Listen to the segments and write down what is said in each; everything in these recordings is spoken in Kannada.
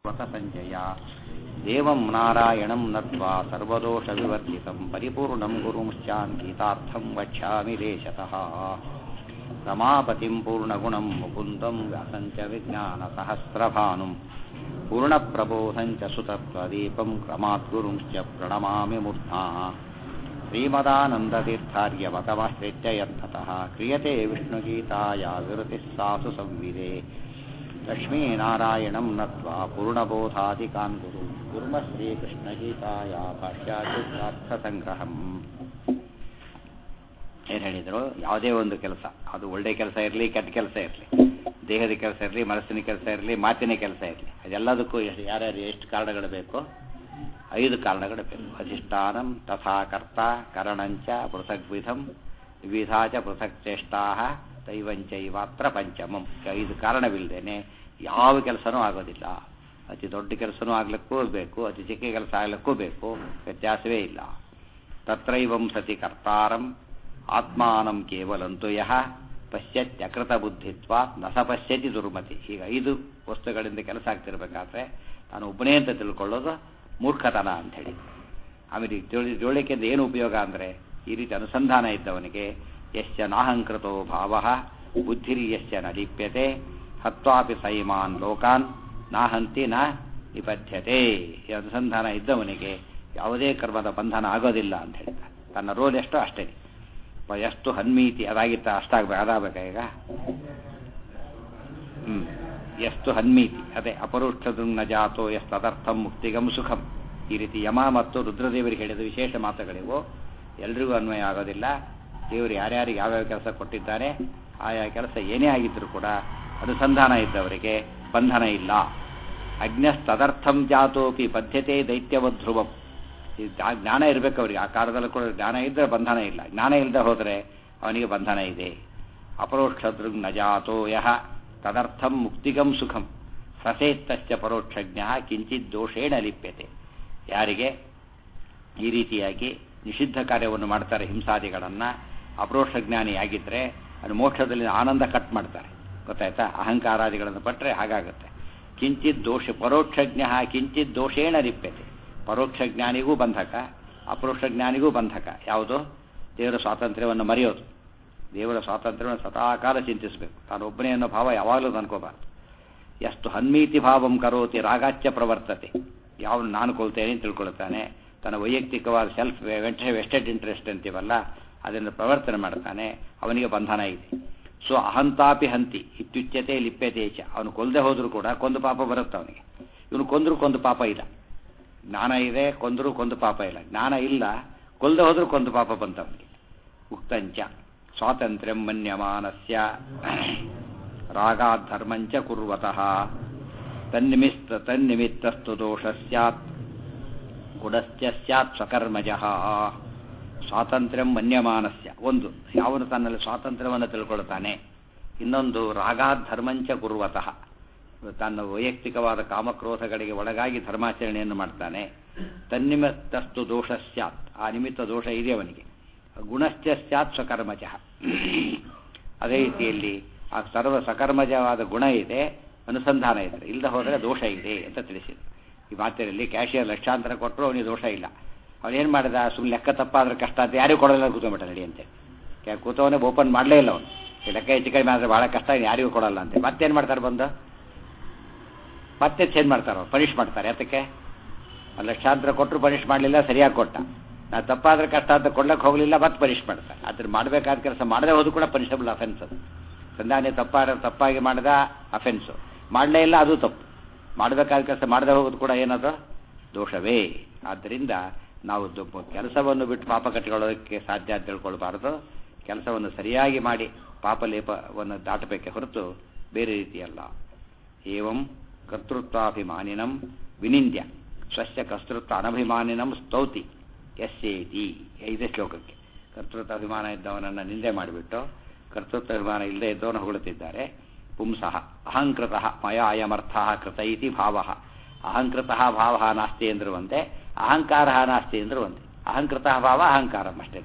ವ್ರತಸಂಜಯ ದೇವಂ ನಾರಾಯಣಂ ನತ್ವಾ ಸರ್ವದೋಷವಿವರ್ಜಿತಂ ಪರಿಪೂರ್ಣಂ ಗುರುಂಶ್ಚಾನ್ಗೀತಾರ್ಥಂ ವಕ್ಷ್ಯಾಮಿ ದೇಶತಃ ರಮಾಪತಿಂ ಪೂರ್ಣಗುಣಂ ಮುಕುಂದಂ ವ್ಯಾಸಂಚ ವಿಜ್ಞಾನಸಹಸ್ರಭಾನುಂ ಪೂರ್ಣಪ್ರಬೋಧಂಚ ಸುತತ್ವದೀಪಂ ಕ್ರಮಾತ್ ಗುರುಂಶ್ಚ ಪ್ರಣಮಾಮಿ ಮೂರ್ಧ್ನಾ ಶ್ರೀಮದಾನಂದತೀರ್ಥಾರ್ಯವತಮಶ್ರಿತ್ಯ ಯತ್ನತಃ ಕ್ರಿಯತೆ ವಿಷ್ಣುಗೀತಾಯ ವಿರತಿः ಸಾಸು ಸಂವಿದೆ ಲಕ್ಷ್ಮೀನಾರಾಯಣಂ ನತ್ವಾ ಪೂರ್ಣಬೋಧಾಧಿಕಾನ್ ಗುರು ಗುರ್ಮ ಶ್ರೀಕೃಷ್ಣಗೀತಾಯ ಭಾಷ್ಯಾರ್ಥಸಂಗ್ರಹಂ ಏನು ಹೇಳಿದರು ಯಾವುದೇ ಒಂದು ಕೆಲಸ ಅದು ಒಳ್ಳೆ ಕೆಲಸ ಇರಲಿ ಕೆಟ್ಟ ಕೆಲಸ ಇರಲಿ ದೇಹದ ಕೆಲಸ ಇರಲಿ ಮನಸ್ಸಿನ ಕೆಲಸ ಇರಲಿ ಮಾತಿನ ಕೆಲಸ ಇರಲಿ ಅದೆಲ್ಲದಕ್ಕೂ ಯಾರ್ಯಾರು ಎಷ್ಟು ಕಾರಣಗಳು ಬೇಕು ಐದು ಕಾರಣಗಳು ಬೇಕು ಅಧಿಷ್ಠಾನಂ ತಥಾ ಕರ್ತ ಕರಣಂಚ ಪೃಥಗ್ವಿಧಂ ವಿವಿಧಾಚ ಪೃಥಕ್ ಚೇಷ್ಟಾ ದೈವಂಚೈವಾತ್ರ ಪಂಚಮಂ ಐದು ಕಾರಣವಿಲ್ಲದೇನೆ ಯಾವ ಕೆಲಸನೂ ಆಗೋದಿಲ್ಲ ಅತಿ ದೊಡ್ಡ ಕೆಲಸನೂ ಆಗ್ಲಿಕ್ಕೂ ಬೇಕು ಅತಿ ಚಿಕ್ಕ ಕೆಲಸ ಆಗ್ಲಿಕ್ಕೂ ಬೇಕು ವ್ಯತ್ಯಾಸವೇ ಇಲ್ಲ ತತ್ರೈವಂ ಸತಿ ಕರ್ತಾರಂ ಆತ್ಮಾನಂ ಕೇವಲಂತು ಯಹ ಪಶ್ಯತ್ಯಕೃತ ಬುದ್ಧಿತ್ವ ನಸ ಪಶ್ಯತಿ ದುರ್ಮತಿ ಈಗ ಐದು ವಸ್ತುಗಳಿಂದ ಕೆಲಸ ಆಗ್ತಿರ್ಬೇಕಾದ್ರೆ ನಾನು ಒಬ್ಬನೇ ಅಂತ ತಿಳ್ಕೊಳ್ಳೋದು ಮೂರ್ಖತನ ಅಂಥೇಳಿ ಆಮೇಲೆ ತಿಳಿ ತಿಳುವಳಿಕೆಯಿಂದ ಏನು ಉಪಯೋಗ ಅಂದರೆ ಈ ರೀತಿ ಅನುಸಂಧಾನ ಇದ್ದವನಿಗೆ ಯಶ್ಚ ನಾಹಂಕೃತೋ ಭಾವ ಬುದ್ಧಿರಿ ಯಶ್ಚ ನ ಲಿಪ್ಯತೆ ಹತ್ವಾಪಿ ಸೈಮಾನ್ ಲೋಕಾನ್ ನಾಹಂತಿ ನ ನಿಬದ್ಧತೆ ಈ ಅನುಸಂಧಾನ ಇದ್ದವನಿಗೆ ಯಾವುದೇ ಕರ್ಮದ ಬಂಧನ ಆಗೋದಿಲ್ಲ ಅಂತ ಹೇಳ್ತಾರೆ ತನ್ನ ರೋಲ್ ಎಷ್ಟೋ ಅಷ್ಟೇ ಎಷ್ಟು ಹನ್ಮೀತಿ ಅದಾಗಿತ್ತ ಅಷ್ಟಾಗ್ಬೇಕು ಅದಾಗಬೇಕಾ ಈಗ ಹ್ಮ್ ಎಷ್ಟು ಹನ್ಮೀತಿ ಅದೇ ಅಪರುಷ್ಠದೃಂಗ್ನ ಜಾತೋ ಎಷ್ಟು ತದರ್ಥಂ ಮುಕ್ತಿಗಂ ಸುಖಂ ಈ ರೀತಿ ಯಮ ಮತ್ತು ರುದ್ರದೇವರಿಗೆ ಹೇಳಿದ ವಿಶೇಷ ಮಾತುಗಳಿವು ಎಲ್ರಿಗೂ ಅನ್ವಯ ಆಗೋದಿಲ್ಲ ದೇವರು ಯಾರ್ಯಾರಿಗೆ ಯಾವ್ಯಾವ ಕೆಲಸ ಕೊಟ್ಟಿದ್ದಾರೆ ಆಯಾ ಕೆಲಸ ಏನೇ ಆಗಿದ್ರೂ ಕೂಡ ಅನುಸಂಧಾನ ಇದ್ದವರಿಗೆ ಬಂಧನ ಇಲ್ಲ ಅಜ್ಞಸ್ತದರ್ಥಂ ಜಾತೋಪಿ ಬದ್ಧತೆ ದೈತ್ಯವಧ್ರುವಂ ಜ್ಞಾನ ಇರಬೇಕು ಅವರಿಗೆ ಆ ಕಾಲದಲ್ಲಿ ಕೂಡ ಜ್ಞಾನ ಇದ್ದರೆ ಬಂಧನ ಇಲ್ಲ ಜ್ಞಾನ ಇಲ್ಲದೆ ಹೋದರೆ ಅವನಿಗೆ ಬಂಧನ ಇದೆ ಅಪರೋಕ್ಷದೃಗ್ ನ ಜಾತೋ ಯಹ ತದರ್ಥಂ ಮುಕ್ತಿಗಂ ಸುಖಂ ಸಸೇತ್ತಶ್ಚ ಪರೋಕ್ಷಜ್ಞ ಕಿಂಚಿತ್ ದೋಷೇಣ ಲಿಪ್ಯತೆ ಯಾರಿಗೆ ಈ ರೀತಿಯಾಗಿ ನಿಷಿದ್ಧ ಕಾರ್ಯವನ್ನು ಮಾಡ್ತಾರೆ ಹಿಂಸಾದಿಗಳನ್ನು ಅಪರೋಕ್ಷ ಜ್ಞಾನಿಯಾಗಿದ್ದರೆ ಅದು ಮೋಕ್ಷದಲ್ಲಿ ಆನಂದ ಕಟ್ ಮಾಡ್ತಾರೆ ಗೊತ್ತಾಯ್ತಾ ಅಹಂಕಾರಾದಿಗಳನ್ನು ಪಟ್ಟರೆ ಹಾಗಾಗುತ್ತೆ ಕಿಂಚಿತ್ ದೋಷ ಪರೋಕ್ಷಜ್ಞ ಕಿಂಚಿತ್ ದೋಷೇಣ ಲಿಪ್ಯತೆ ಪರೋಕ್ಷ ಜ್ಞಾನಿಗೂ ಬಂಧಕ ಅಪರೋಕ್ಷ ಜ್ಞಾನಿಗೂ ಬಂಧಕ ಯಾವುದು ದೇವರ ಸ್ವಾತಂತ್ರ್ಯವನ್ನು ಮರೆಯೋದು ದೇವರ ಸ್ವಾತಂತ್ರ್ಯವನ್ನು ಸದಾಕಾಲ ಚಿಂತಿಸಬೇಕು ತಾನು ಒಬ್ಬನೇ ಅನ್ನೋ ಭಾವ ಯಾವಾಗಲೂ ಅನ್ಕೋಬಾರ್ದು ಎಷ್ಟು ಹನ್ಮೀತಿ ಭಾವಂ ಕರೋತಿ ರಾಗಾಚ್ಯ ಪ್ರವರ್ತತೆ ಯಾವ ನಾನು ಕೊಲ್ತೇನೆ ಅಂತ ತಿಳ್ಕೊಳ್ತಾನೆ ತನ್ನ ವೈಯಕ್ತಿಕವಾದ ಸೆಲ್ಫ್ ವೆಸ್ಟೆಡ್ ಇಂಟ್ರೆಸ್ಟ್ ಅಂತೀವಲ್ಲ ಅದನ್ನು ಪ್ರವರ್ತನೆ ಮಾಡ್ತಾನೆ ಅವನಿಗೆ ಬಂಧನ ಇದೆ ಸೊ ಅಹಂತಾಪಿ ಹಂತಿ ಇತ್ಯುಚ್ಯತೆ ಲಿಪ್ಯತೆ ಚ ಅವನು ಕೊಲ್ಲದೆ ಹೋದರೂ ಕೂಡ ಕೊಂದು ಪಾಪ ಬರುತ್ತೆ ಅವನಿಗೆ ಇವನು ಕೊಂದರೂ ಕೊಂದು ಪಾಪ ಇಲ್ಲ ಜ್ಞಾನ ಇದೆ ಕೊಂದರೂ ಕೊಂದು ಪಾಪ ಇಲ್ಲ ಜ್ಞಾನ ಇಲ್ಲ ಕೊಲ್ಲದೆ ಹೋದರೂ ಕೊಂದು ಪಾಪ ಬಂತವನಿಗೆ ಉಕ್ತಂಚ ಸ್ವಾತಂತ್ರ್ಯಂ ಮನ್ಯಮಾನಸ್ಯ ರಾಗಾಧರ್ಮಂಚ ಕುರ್ವತಃ ತನ್ನಿಮಿತ್ತ ತನ್ನಿಮಿತ್ತಸ್ತು ದೋಷ ಸ್ಯಾತ್ ಗುಣಶ್ಚ ಸ್ಯಾತ್ ಸ್ವಕರ್ಮಜಃ ಸ್ವಾತಂತ್ರ್ಯಂ ಮನ್ಯಮಾನಸ್ಯ ಒಂದು ಯಾವನು ತನ್ನಲ್ಲಿ ಸ್ವಾತಂತ್ರ್ಯವನ್ನು ತಿಳ್ಕೊಳ್ತಾನೆ ಇನ್ನೊಂದು ರಾಗಾಧರ್ಮಂಚ ಕುರ್ವತಃ ತನ್ನ ವೈಯಕ್ತಿಕವಾದ ಕಾಮಕ್ರೋಧಗಳಿಗೆ ಒಳಗಾಗಿ ಧರ್ಮಾಚರಣೆಯನ್ನು ಮಾಡ್ತಾನೆ ತನ್ನಿಮಿತ್ತಸ್ತು ದೋಷ ಸ್ಯಾತ್ ಆ ನಿಮಿತ್ತ ದೋಷ ಇದೆ ಅವನಿಗೆ ಗುಣಶ್ಚ ಸ್ಯಾತ್ ಸ್ವಕರ್ಮಜಃ ಅದೇ ರೀತಿಯಲ್ಲಿ ಆ ಸರ್ವ ಸಕರ್ಮಜವಾದ ಗುಣ ಇದೆ ಅನುಸಂಧಾನ ಇದೆ ಇಲ್ಲದೆ ಹೋದರೆ ದೋಷ ಇದೆ ಅಂತ ತಿಳಿಸಿದ್ರು ಈ ಮಾತಿನಲ್ಲಿ ಕ್ಯಾಶಿಯರ್ ಲಕ್ಷಾಂತರ ಕೊಟ್ಟರು ಅವನಿಗೆ ದೋಷ ಇಲ್ಲ ಅವನೇನು ಮಾಡಿದ ಸುಮ್ಮನೆ ಲೆಕ್ಕ ತಪ್ಪಾದ್ರೆ ಕಷ್ಟ ಅಂತ ಯಾರಿಗೂ ಕೊಡಲ್ಲ ಕೂತ್ಕೊಂಡ್ಬಿಟ್ಟ ನಡಿಯಂತೆ ಕೂತವನೇ ಓಪನ್ ಮಾಡಲೇ ಇಲ್ಲ ಅವನು ಈ ಲೆಕ್ಕ ಹೆಚ್ಚು ಕಡಿಮೆ ಆದರೆ ಭಾಳ ಕಷ್ಟ ಯಾರಿಗೂ ಕೊಡಲ್ಲ ಅಂತೆ ಮತ್ತೇನು ಮಾಡ್ತಾರೆ ಬಂದು ಮತ್ತೆ ಚೇಂಜ್ ಮಾಡ್ತಾರೆ ಅವ್ರು ಪನಿಷ್ ಮಾಡ್ತಾರೆ ಅದಕ್ಕೆ ಲಕ್ಷಾಂತರ ಕೊಟ್ಟರು ಪನಿಷ್ ಮಾಡಲಿಲ್ಲ ಸರಿಯಾಗಿ ಕೊಟ್ಟ ನಾ ತಪ್ಪಾದ್ರೆ ಕಷ್ಟ ಅಂತ ಕೊಡ್ಲಕ್ಕೆ ಹೋಗಲಿಲ್ಲ ಮತ್ತೆ ಪನಿಷ್ ಮಾಡ್ತಾರೆ ಅದ್ರ ಮಾಡಬೇಕಾದ ಕೆಲಸ ಮಾಡದೆ ಹೋದ್ರು ಕೂಡ ಪನಿಷಬಲ್ ಅಫೆನ್ಸ್ ಅದು ಸಂಧಾನ ತಪ್ಪಾಡ ತಪ್ಪಾಗಿ ಮಾಡಿದ ಅಫೆನ್ಸು ಮಾಡಲೇ ಇಲ್ಲ ಅದು ತಪ್ಪು ಮಾಡಬೇಕಾದ ಕೆಲಸ ಮಾಡದೆ ಹೋಗೋದು ಕೂಡ ಏನದು ದೋಷವೇ ಆದ್ದರಿಂದ ನಾವು ಕೆಲಸವನ್ನು ಬಿಟ್ಟು ಪಾಪ ಕಟ್ಟಿಕೊಳ್ಳೋದಕ್ಕೆ ಸಾಧ್ಯ ಅಂತ ತಿಳ್ಕೊಳ್ಬಾರ್ದು ಕೆಲಸವನ್ನು ಸರಿಯಾಗಿ ಮಾಡಿ ಪಾಪಲೇಪವನ್ನು ದಾಟಬೇಕೆ ಹೊರತು ಬೇರೆ ರೀತಿಯಲ್ಲ ಏವಂ ಕರ್ತೃತ್ವಾಭಿಮಾನಿನಂ ವಿನಿಂದ್ಯ ಸ್ವಸ್ಯ ಕರ್ತೃತ್ವ ಅನಭಿಮಾನಿನಂ ಸ್ತೌತಿ ಎಸ್ಸೇತಿ ಐದೇ ಶ್ಲೋಕಕ್ಕೆ ಕರ್ತೃತ್ವ ಅಭಿಮಾನ ಇದ್ದವನನ್ನು ನಿಂದೆ ಮಾಡಿಬಿಟ್ಟು ಕರ್ತೃತ್ವ ಅಭಿಮಾನ ಇಲ್ಲದೆ ಇದ್ದವನು ಹೊಗಳುತ್ತಿದ್ದಾರೆ ಪುಂಸಃ ಅಹಂಕೃತ ಮಯ ಅಯಮರ್ಥ ಕೃತ ಇತಿ ಭಾವ ಅಹಂಕೃತ ಭಾವ ನಾಸ್ತಿ ಎಂದಿರುವಂತೆ ಅಹಂಕಾರ ನಾಸ್ತಿ ಎಂದಿರುವಂತೆ ಅಹಂಕೃತ ಭಾವ ಅಹಂಕಾರ ಅಷ್ಟೇ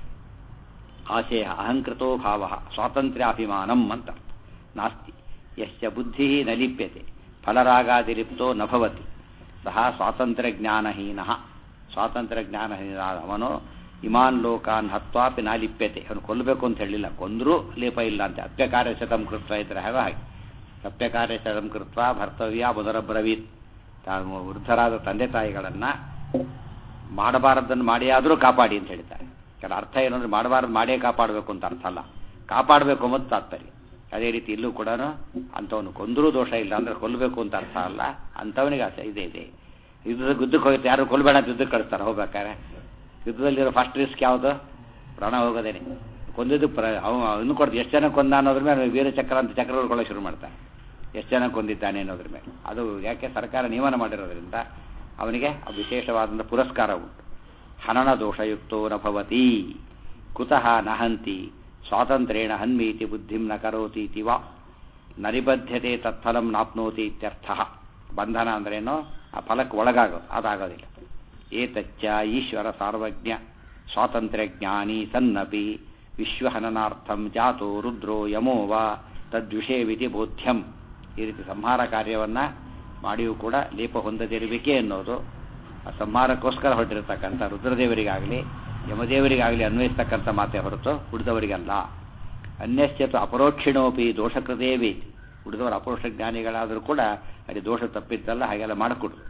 ಆಶಯ ಅಹಂಕೃತೋ ಭಾವ ಸ್ವಾತಂತ್ರ್ಯಾಭಿಮಾನಂ ಅಂತ ನಾಸ್ತಿ ಯಶ್ಚ ಬುದ್ಧಿ ನ ಲಿಪ್ಯತೆ ಫಲರಾಗಾದಿರಿಪ್ತೋ ನಭವತಿ ಸಹ ಸ್ವಾತಂತ್ರ್ಯ ಜ್ಞಾನಹೀನ ಸ್ವಾತಂತ್ರ್ಯ ಜ್ಞಾನಹೀನ ಅವನು ಇಮಾನ್ ಲೋಕಾನ್ ಹತ್ವಾಪಿ ನಾ ಲಿಪ್ಯತೆ ಅವನು ಕೊಲ್ಲಬೇಕು ಅಂತ ಹೇಳಿಲ್ಲ ಕೊಂದರೂ ಲೇಪ ಇಲ್ಲ ಅಂತ ಅಪ್ಯಕಾರ್ಯ ಶತಂ ಕೃತ್ವ ಇದ್ರೆ ಹಾಗೆ ಹಾಗೆ ಅಪ್ಯಕಾರ್ಯ ಶತಂ ಕೃತ್ವ ಭರ್ತವ್ಯ ಮೊದಲ ಬ್ರವೀತ್ ತಾವು ವೃದ್ಧರಾದ ತಂದೆ ತಾಯಿಗಳನ್ನು ಮಾಡಬಾರದನ್ನು ಮಾಡಿಯಾದರೂ ಕಾಪಾಡಿ ಅಂತ ಹೇಳ್ತಾರೆ ಕೆಲ ಅರ್ಥ ಏನು ಅಂದ್ರೆ ಮಾಡಬಾರದು ಮಾಡೇ ಕಾಪಾಡಬೇಕು ಅಂತ ಅರ್ಥ ಅಲ್ಲ ಕಾಪಾಡಬೇಕು ಅನ್ನೋದು ತಾತ್ಪರ್ಯ ಅದೇ ರೀತಿ ಇಲ್ಲೂ ಕೂಡ ಅಂಥವನು ಕೊಂದರೂ ದೋಷ ಇಲ್ಲ ಅಂದ್ರೆ ಕೊಲ್ಲಬೇಕು ಅಂತ ಅರ್ಥ ಅಲ್ಲ ಅಂಥವನಿಗೆ ಆಸೆ ಇದೆ ಇದೆ ಯುದ್ಧದ ಯುದ್ಧಕ್ಕೆ ಹೋಗುತ್ತೆ ಯಾರು ಕೊಲ್ಬೇಡ ಅಂತ ಯುದ್ಧಕ್ಕೆ ಕಳಿಸ್ತಾರೆ ಹೋಗ್ಬೇಕಾರೆ ಯುದ್ಧದಲ್ಲಿರೋ ಫಸ್ಟ್ ರಿಸ್ಕ್ ಯಾವುದು ಪ್ರಾಣ ಹೋಗೋದೇನೆ ಕೊಂದಿದ್ದು ಪ್ರ ಅವ ಇನ್ನು ಕೊಡ್ದು ಎಷ್ಟು ಜನ ಕೊಂದ ಅನ್ನೋದ್ರ ಮೇಲೆ ವೀರ ಚಕ್ರ ಅಂತ ಚಕ್ರಗಳು ಶುರು ಮಾಡ್ತಾರೆ ಎಷ್ಟು ಜನ ಕೊಂದಿದ್ದಾನೆ ಅನ್ನೋದ್ರ ಮೇಲೆ ಅದು ಯಾಕೆ ಸರ್ಕಾರ ನಿಯಮನ ಮಾಡಿರೋದ್ರಿಂದ ಅವನಿಗೆ ವಿಶೇಷವಾದಂಥ ಪುರಸ್ಕಾರ ಉಂಟು ಹನನ ದೋಷಯುಕ್ತೋ ನ ಭವತಿ ಕುತಃ ನಹಂತಿ ಸ್ವಾತಂತ್ರ್ಯೇಣ ಹನ್ಮೀತಿ ಬುದ್ಧಿಂ ನ ಕರೋತಿ ಇತಿ ವಾ ನರಿಬದ್ಧತೆ ತತ್ಫಲಂ ನಾಪ್ನೋತಿ ಇತ್ಯರ್ಥ ಬಂಧನ ಅಂದ್ರೇನು ಆ ಫಲಕ್ಕೆ ಒಳಗಾಗೋದು ಅದಾಗೋದಿಲ್ಲ ಏತಚ್ಚ ಈಶ್ವರ ಸಾರ್ವಜ್ಞ ಸ್ವಾತಂತ್ರ್ಯ ಜ್ಞಾನಿ ಸನ್ನಪಿ ವಿಶ್ವಹನನಾರ್ಥಂ ಜಾತೋ ರುದ್ರೋ ಯಮೋ ವಾ ತದ್ವಿಷಯವಿತಿ ಬೋಧ್ಯಂ ಈ ರೀತಿ ಸಂಹಾರ ಕಾರ್ಯವನ್ನ ಮಾಡಿಯೂ ಕೂಡ ಲೇಪ ಹೊಂದದಿರಬೇಕೇ ಅನ್ನೋದು ಆ ಸಂಹಾರಕ್ಕೋಸ್ಕರ ಹೊರಟಿರತಕ್ಕಂಥ ರುದ್ರದೇವರಿಗಾಗಲಿ ಯಮದೇವರಿಗಾಗಲಿ ಅನ್ವಯಿಸ್ತಕ್ಕಂಥ ಮಾತೆ ಹೊರತು ಉಳಿದವರಿಗಲ್ಲ ಅನ್ಯಶ್ಚತು ಅಪರೋಕ್ಷಿಣೋಪಿ ದೋಷಕೃತೇವಿ ಉಳಿದವರು ಅಪರೋಕ್ಷ ಜ್ಞಾನಿಗಳಾದರೂ ಕೂಡ ಅಲ್ಲಿ ದೋಷ ತಪ್ಪಿದ್ದಲ್ಲ ಹಾಗೆಲ್ಲ ಮಾಡಿಕೊಡ್ರು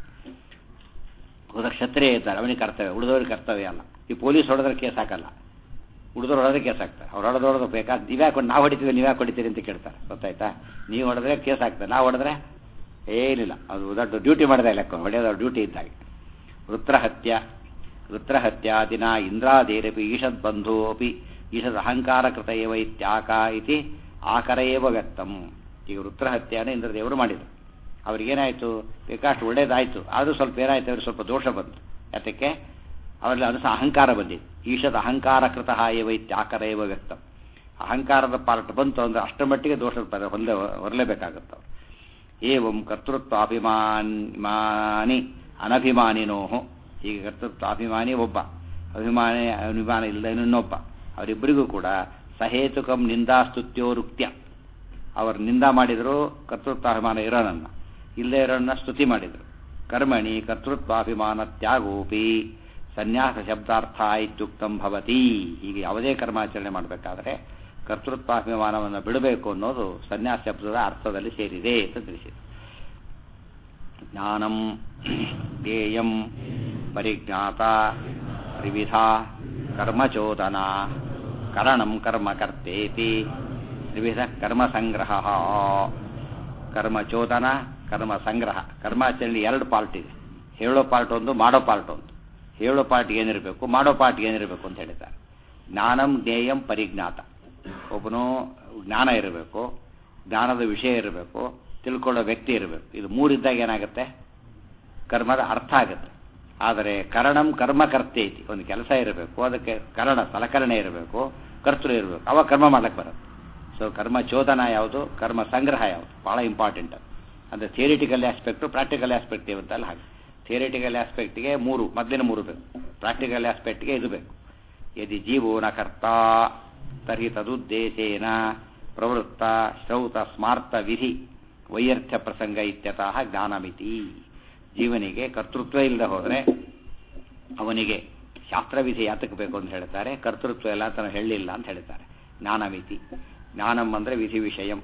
ಹೋದ ಕ್ಷತ್ರಿಯ ಇದ್ದಾರೆ ಅವನಿಗೆ ಕರ್ತವ್ಯ ಉಳಿದವ್ರಿಗೆ ಕರ್ತವ್ಯ ಅಲ್ಲ ಈ ಪೊಲೀಸ್ ಹೊಡೆದ್ರೆ ಕೇಸ್ ಹಾಕಲ್ಲ ಉಳಿದವ್ರು ಹೊಡೆದ್ರೆ ಕೇಸ್ ಹಾಕ್ತಾರೆ ಅವ್ರು ಹೊಡೆದು ಹೊಡೆದು ಬೇಕಾದ್ರೆ ನೀವೇ ಹಾಕೊಂಡು ನಾವು ಹೊಡಿತೀವಿ ನೀವೇ ಹೊಡಿತೀರಿ ಅಂತ ಕೇಳ್ತಾರೆ ಗೊತ್ತಾಯ್ತಾ ನೀವು ಹೊಡೆದ್ರೆ ಕೇಸ್ ಹಾಕ್ತಾರೆ ನಾವು ಹೊಡೆದ್ರೆ ಏನಿಲ್ಲ ಅದು ದೊಡ್ಡ ಡ್ಯೂಟಿ ಮಾಡಿದೆ ಲೆಕ್ಕ ಹೊಡೆಯೋದು ಡ್ಯೂಟಿ ಇದ್ದಾಗ ವೃತ್ರಹತ್ಯ ವೃತ್ರಹತ್ಯಾದಿನ ಇಂದ್ರಾದೇರಪಿ ಈಷದ್ ಬಂಧು ಅಪಿ ಈಷದ್ ಅಹಂಕಾರ ಕೃತ ಏವ ಇತ್ಯಾಕ ಇತಿ ಆಕರ ಏವ ವ್ಯಕ್ತಂ ಈಗ ವೃತ್ರಹತ್ಯಾನ ಇಂದ್ರದೇವರು ಮಾಡಿದರು ಅವ್ರಿಗೇನಾಯಿತು ಬೇಕಾಷ್ಟು ಒಳ್ಳೇದಾಯಿತು ಆದರೂ ಸ್ವಲ್ಪ ಏನಾಯ್ತು ಅವ್ರಿಗೆ ಸ್ವಲ್ಪ ದೋಷ ಬಂತು ಯಾತಕ್ಕೆ ಅವರಲ್ಲಿ ಅದು ಸಹ ಅಹಂಕಾರ ಬಂದಿದೆ ಈಷದ ಅಹಂಕಾರ ಕೃತ ಏವ ಇತ್ಯಾಕರ ಏವ ವ್ಯಕ್ತಂ ಅಹಂಕಾರದ ಪಾರ್ಟ್ ಬಂತು ಅಂದರೆ ಅಷ್ಟರ ಮಟ್ಟಿಗೆ ದೋಷ ಹೊಂದೇ ಹೊರಲೇಬೇಕಾಗುತ್ತೆ ಏವಂ ಕರ್ತೃತ್ವ ಅಭಿಮಾನಿ ಅನಭಿಮಾನಿನೋ ಈಗ ಕರ್ತೃತ್ವ ಅಭಿಮಾನಿ ಒಬ್ಬ ಅಭಿಮಾನಿ ಅಭಿಮಾನ ಇಲ್ಲದ ಇನ್ನೊಬ್ಬ ಅವರಿಬ್ಬರಿಗೂ ಕೂಡ ಸಹೇತುಕಂ ನಿಂದಾಸ್ತುತ್ಯೋ ರುಕ್ತ್ಯ ಅವರು ನಿಂದ ಮಾಡಿದರು ಕರ್ತೃತ್ವಾಭಿಮಾನ ಇರೋನನ್ನ ಇಲ್ಲೇ ಇರೋನ್ನ ಸ್ತುತಿ ಮಾಡಿದರು ಕರ್ಮಣಿ ಕರ್ತೃತ್ವಾಭಿಮಾನ ತ್ಯಾಗೋಪಿ ಸನ್ಯಾಸ ಶಬ್ದಾರ್ಥ ಇತ್ಯುಕ್ತಂ ಭವತಿ ಹೀಗೆ ಯಾವುದೇ ಕರ್ಮಾಚರಣೆ ಮಾಡಬೇಕಾದ್ರೆ ಕರ್ತೃತ್ವಾಭಿಮಾನವನ್ನು ಬಿಡಬೇಕು ಅನ್ನೋದು ಸನ್ಯಾಸ ಶಬ್ದದ ಅರ್ಥದಲ್ಲಿ ಸೇರಿದೆ ಅಂತ ತಿಳಿಸಿದೆ ಜ್ಞಾನಂ ಧ್ಯೇಯಂ ಪರಿಜ್ಞಾತ ತ್ರಿವಿಧ ಕರ್ಮಚೋದನ ಕರಣಂ ಕರ್ಮಕರ್ತೇತಿ ತ್ರಿವಿಧ ಕರ್ಮಸಂಗ್ರಹ ಕರ್ಮಚೋದನ ಕರ್ಮ ಸಂಗ್ರಹ ಕರ್ಮಾಚರಣೆ ಎರಡು ಪಾರ್ಟ್ ಇದೆ ಹೇಳೋ ಪಾರ್ಟ್ ಒಂದು ಮಾಡೋ ಪಾರ್ಟ್ ಒಂದು ಹೇಳೋ ಪಾರ್ಟ್ ಏನಿರಬೇಕು ಮಾಡೋ ಪಾರ್ಟ್ ಏನಿರಬೇಕು ಅಂತ ಹೇಳಿದ್ದಾರೆ ಜ್ಞಾನಂ ಜ್ಞೇಯಂ ಪರಿಜ್ಞಾತ ಒಬ್ಬನು ಜ್ಞಾನ ಇರಬೇಕು ಜ್ಞಾನದ ವಿಷಯ ಇರಬೇಕು ತಿಳ್ಕೊಳ್ಳೋ ವ್ಯಕ್ತಿ ಇರಬೇಕು ಇದು ಮೂರಿದ್ದಾಗ ಏನಾಗುತ್ತೆ ಕರ್ಮದ ಅರ್ಥ ಆಗುತ್ತೆ ಆದರೆ ಕರಣಂ ಕರ್ಮಕರ್ತೆ ಐತಿ ಒಂದು ಕೆಲಸ ಇರಬೇಕು ಅದಕ್ಕೆ ಕರಣ ಸಲಕರಣೆ ಇರಬೇಕು ಕರ್ತೃ ಇರಬೇಕು ಅವಾಗ ಕರ್ಮ ಮಾಡ್ಲಿಕ್ಕೆ ಬರುತ್ತೆ ಸೊ ಕರ್ಮ ಚೋದನ ಯಾವುದು ಕರ್ಮ ಸಂಗ್ರಹ ಯಾವುದು ಭಾಳ ಇಂಪಾರ್ಟೆಂಟ್ ಅದು ಅಂದರೆ ಥಿಯರಿಟಿಕಲ್ ಆಸ್ಪೆಕ್ಟು ಪ್ರಾಕ್ಟಿಕಲ್ ಆಸ್ಪೆಕ್ಟ್ ಇರುತ್ತಲ್ಲ ಹಾಗೆ ಥಿಯರಿಟಿಕಲ್ ಆಸ್ಪೆಕ್ಟ್ಗೆ ಮೂರು ಮೊದಲಿನ ಮೂರು ಬೇಕು ಪ್ರಾಕ್ಟಿಕಲ್ ಆಸ್ಪೆಕ್ಟ್ಗೆ ಇದು ಬೇಕು ಯದಿ ಜೀವೋ ನ ಕರ್ತ ತರ್ಹಿ ತದುದ್ದೇಶೇನ ಪ್ರವೃತ್ತ ಶ್ರೌತ ಸ್ಮಾರ್ತ ವಿಧಿ ವೈಯರ್ಥ್ಯ ಪ್ರಸಂಗ ಇತ್ಯತಃ ಜ್ಞಾನಮಿತಿ ಜೀವನಿಗೆ ಕರ್ತೃತ್ವ ಇಲ್ಲದೆ ಹೋದರೆ ಅವನಿಗೆ ಶಾಸ್ತ್ರವಿಧಿ ಯಾತಕ್ಕೆ ಬೇಕು ಅಂತ ಹೇಳ್ತಾರೆ ಕರ್ತೃತ್ವ ಎಲ್ಲ ತನ ಹೇಳಿಲ್ಲ ಅಂತ ಹೇಳ್ತಾರೆ ಜ್ಞಾನಮಿತಿ ಜ್ಞಾನಂ ಅಂದರೆ ವಿಧಿ ವಿಷಯಂ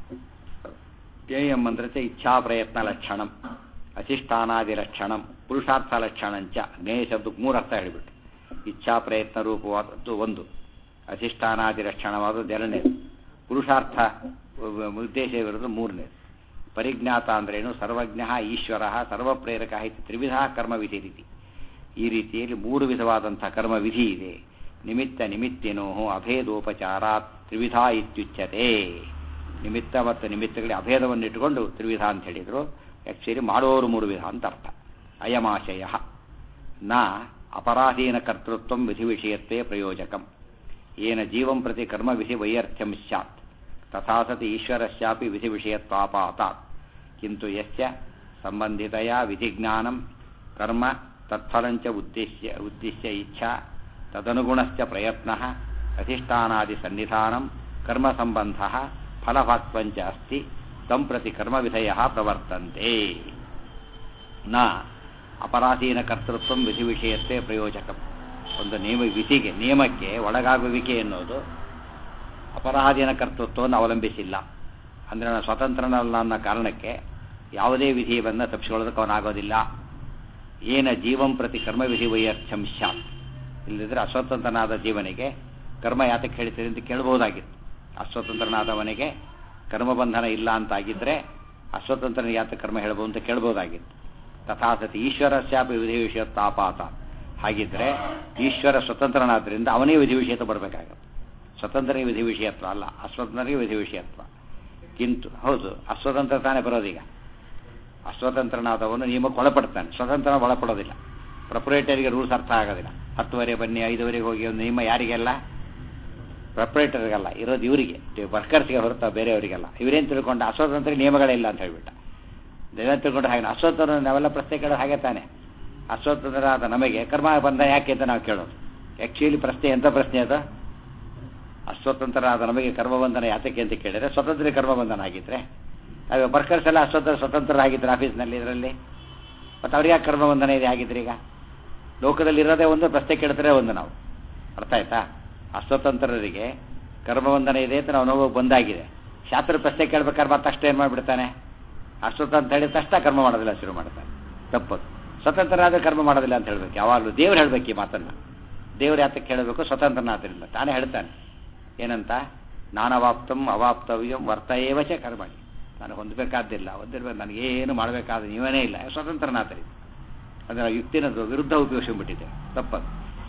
ಧ್ಯೇಯಂ ಅಂದರೆ ಇಚ್ಛಾ ಪ್ರಯತ್ನ ಲಕ್ಷಣಂ ಅಧಿಷ್ಠಾನಾದಿ ಲಕ್ಷಣಂ ಪುರುಷಾರ್ಥ ಲಕ್ಷಣಂಚ ಜ್ಞೇಯ ಶಬ್ದಕ್ಕೆ ಮೂರು ಅರ್ಥ ಹೇಳಿಬಿಟ್ಟು ಇಚ್ಛಾ ಪ್ರಯತ್ನ ರೂಪವಾದದ್ದು ಒಂದು ಅಧಿಷ್ಠಾನಾದಿ ಲಕ್ಷಣವಾದದ್ದು ಎರಡನೇದು ಪುರುಷಾರ್ಥ ಉದ್ದೇಶವಿರೋದು ಮೂರನೇದು ಪರಿಜ್ಞಾತ ಅಂದ್ರೇನು ಸರ್ವಜ್ಞ ಈಶ್ವರ ಸರ್ವಪ್ರೇರಕ ಇತಿ ತ್ರಿವಿಧ ಕರ್ಮವಿಧಿ ರೀತಿ ಈ ರೀತಿಯಲ್ಲಿ ಮೂರು ವಿಧವಾದಂತಹ ಕರ್ಮವಿಧಿ ಇದೆ ನಿಮಿತ್ತ ನಿಮಿತ್ತಿನೋ ಅಭೇದೋಪಚಾರಾತ್ ತ್ರಿವಿಧ ಇತ್ಯುಚ್ಯತೆ ನಿಮಿತ್ತ ಮತ್ತು ನಿಮಿತ್ತಗಳಿಗೆ ಅಭೇದವನ್ನು ಇಟ್ಟುಕೊಂಡು ತ್ರಿವಿಧ ಅಂತ ಹೇಳಿದರು ಆ್ಯಕ್ಚುಲಿ ಮಾಡೋರು ಮೂರು ವಿಧ ಅಂತ ಅರ್ಥ ಅಯಮಾಶಯ ನ ಅಪರಾಧೀನ ಕರ್ತೃತ್ವ ವಿಧಿ ವಿಷಯತ್ವೇ ಪ್ರಯೋಜಕಂ ಏನ ಜೀವಂ ಪ್ರತಿ ಕರ್ಮವಿಧಿ ವೈಯರ್ಥ್ಯಂ ಸ್ಯಾತ್ ತಥಾ ಸತಿ ಈಶ್ವರಸ್ಯಾಪಿ ವಿಧಿ ವಿಷಯತ್ವಾಪಾತಾತ್ ಕಿಂತು ಯಸ್ಯ ಸಂಬಂಧಿತಯ ವಿಧಿಜ್ಞಾನಂ ಕರ್ಮ ತತ್ಫಲಂಚ ಉದ್ದೇಶ್ಯ ಉದ್ದೇಶ್ಯ ಇಚ್ಛಾ ತದನುಗುಣಶ್ಚ ಪ್ರಯತ್ನ ಅಧಿಷ್ಠಾನಾದಿ ಸನ್ನಿಧಾನಂ ಕರ್ಮ ಸಂಬಂಧ ಫಲಭಾಕ್ವಂಚ ಅಸ್ತಿ ತಂ ಪ್ರತಿ ಕರ್ಮ ವಿಧಯ ಪ್ರವರ್ತಂತೆ ನ ಅಪರಾಧೀನ ಕರ್ತೃತ್ವ ವಿಧಿ ವಿಷಯಸ್ಥೆ ಪ್ರಯೋಜಕ ಒಂದು ನಿಯಮ ವಿಧಿಗೆ ನಿಯಮಕ್ಕೆ ಒಳಗಾಗುವಿಕೆ ಎನ್ನುವುದು ಅಪರಾಧೀನ ಕರ್ತೃತ್ವವನ್ನು ಅವಲಂಬಿಸಿಲ್ಲ ಅಂದರೆ ನಾನು ಸ್ವತಂತ್ರನಲ್ಲ ಅನ್ನೋ ಕಾರಣಕ್ಕೆ ಯಾವುದೇ ವಿಧಿಯನ್ನು ತಪ್ಪಿಸಿಕೊಳ್ಳೋದಕ್ಕೆ ಅವನಾಗೋದಿಲ್ಲ ಏನ ಜೀವಂ ಪ್ರತಿ ಕರ್ಮವಿಧಿ ವೈಯರ್ಥ್ಯಂ ಸ್ಯಾತ್ ಇಲ್ಲದಿದ್ದರೆ ಅಸ್ವತಂತ್ರನಾದ ಜೀವನಿಗೆ ಕರ್ಮ ಯಾತಕ್ಕೆ ಹೇಳ್ತೀರಿ ಅಂತ ಕೇಳಬಹುದಾಗಿತ್ತು ಅಸ್ವತಂತ್ರನಾದವನಿಗೆ ಕರ್ಮಬಂಧನ ಇಲ್ಲ ಅಂತಾಗಿದ್ದರೆ ಅಸ್ವತಂತ್ರನ ಯಾತ ಕರ್ಮ ಹೇಳ್ಬೋದು ಅಂತ ಕೇಳ್ಬೋದಾಗಿತ್ತು ತಥಾಸತಿ ಈಶ್ವರ ಸ್ಯಾಪಿ ವಿಧಿ ವಿಷಯ ತಾಪಾತ ಹಾಗಿದ್ರೆ ಈಶ್ವರ ಸ್ವತಂತ್ರನಾದ್ರಿಂದ ಅವನೇ ವಿಧಿ ವಿಷಯತ್ವ ಬರಬೇಕಾಗುತ್ತೆ ಸ್ವತಂತ್ರನಿಗೆ ವಿಧಿ ವಿಷಯತ್ವ ಅಲ್ಲ ಅಸ್ವತಂತ್ರನಿಗೆ ವಿಧಿ ವಿಷಯತ್ವ ಕಿಂತು ಹೌದು ಅಸ್ವತಂತ್ರ ತಾನೇ ಬರೋದೀಗ ಅಸ್ವತಂತ್ರನಾದವನು ನಿಯಮಕ್ಕೆ ಒಳಪಡ್ತಾನೆ ಸ್ವತಂತ್ರ ಒಳಪಡೋದಿಲ್ಲ ಪ್ರೊಪರೇಟರಿಗೆ ರೂಲ್ಸ್ ಅರ್ಥ ಆಗೋದಿಲ್ಲ ಹತ್ತುವರೆ ಬನ್ನಿ ಐದುವರೆಗೆ ಹೋಗಿ ಒಂದು ನಿಯಮ ಯಾರಿಗೆಲ್ಲ ಪ್ರೊಪರೇಟರ್ಗಲ್ಲ ಇರೋದು ಇವರಿಗೆ ವರ್ಕರ್ಸ್ಗೆ ಹೊರತು ಬೇರೆಯವರಿಗೆಲ್ಲ ಇವರೇನು ತಿಳ್ಕೊಂಡು ಅಸ್ವತಂತ್ರ ನಿಯಮಗಳೇ ಇಲ್ಲ ಅಂತ ಹೇಳ್ಬಿಟ್ಟ ಏನೇನು ತಿಳ್ಕೊಂಡು ಹಾಗೆ ಅಸ್ವತಂತ್ರ ನಾವೆಲ್ಲ ಪ್ರಶ್ನೆ ಕೇಳೋದು ಹಾಗೆ ತಾನೆ ಅಸ್ವತಂತ್ರರಾದ ನಮಗೆ ಕರ್ಮ ಬಂಧ ಯಾಕೆ ಅಂತ ನಾವು ಕೇಳೋದು ಆ್ಯಕ್ಚುಲಿ ಪ್ರಶ್ನೆ ಎಂಥ ಪ್ರಶ್ನೆ ಅದು ಅಸ್ವತಂತ್ರರಾದ ನಮಗೆ ಕರ್ಮಬಂಧನ ಯಾತಕ್ಕೆ ಅಂತ ಕೇಳಿದ್ರೆ ಸ್ವತಂತ್ರ ಕರ್ಮಬಂಧನ ಆಗಿದ್ರೆ ನಾವು ವರ್ಕರ್ಸ್ ಎಲ್ಲ ಅಸ್ವತಂತ್ರ ಸ್ವತಂತ್ರರಾಗಿದ್ದರು ಆಫೀಸ್ನಲ್ಲಿ ಇದರಲ್ಲಿ ಮತ್ತು ಅವ್ರಿಗೆ ಯಾಕೆ ಕರ್ಮಬಂಧನ ಇದೆ ಆಗಿದ್ರೆ ಈಗ ಲೋಕದಲ್ಲಿ ಇರೋದೇ ಒಂದು ಪ್ರಶ್ನೆ ಕೇಳ್ತಾರೆ ಒಂದು ನಾವು ಅರ್ಥ ಆಯ್ತಾ ಅಸ್ವತಂತ್ರರಿಗೆ ಕರ್ಮಬಂಧನ ಇದೆ ಅಂತ ನಾವು ನೋವು ಬಂದಾಗಿದೆ ಶಾಸ್ತ್ರ ಪ್ರಶ್ನೆ ಕೇಳ್ಬೇಕಾದ್ರೆ ಮತ್ತೆ ಅಷ್ಟೇ ಏನು ಮಾಡಿಬಿಡ್ತಾನೆ ಅಸ್ವತಂತ್ರ ಹೇಳಿದ ತಕ್ಷಣ ಕರ್ಮ ಮಾಡೋದಿಲ್ಲ ಶುರು ಮಾಡ್ತಾನೆ ತಪ್ಪದು ಸ್ವತಂತ್ರನಾದ್ರೆ ಕರ್ಮ ಮಾಡೋದಿಲ್ಲ ಅಂತ ಹೇಳ್ಬೇಕು ಯಾವಾಗಲೂ ದೇವ್ರು ಹೇಳ್ಬೇಕು ಈ ಮಾತನ್ನ ದೇವ್ರು ಯಾತಕ್ಕೆ ಹೇಳಬೇಕು ಸ್ವತಂತ್ರನಾದ್ರಿಂದ ತಾನೇ ಹೇಳ್ತಾನೆ ಏನಂತ ನಾನವಾಪ್ತಂ ಅವಾಪ್ತವ್ಯಂ ವರ್ತಯೇವಚ ಕರ್ಮಣಿ ನಾನು ಹೊಂದಬೇಕಾದ್ದಿಲ್ಲ ಹೊಂದಿರ್ಬೇಕು ನನಗೇನು ಮಾಡಬೇಕಾದ ನೀವನೇ ಇಲ್ಲ ಸ್ವತಂತ್ರನಾದ್ರಿಂದ ಅದರ ಯುಕ್ತಿನ ವಿರುದ್ಧ ಉಪಯೋಗಿಸಿಬಿಟ್ಟಿದೆ ತಪ್ಪದು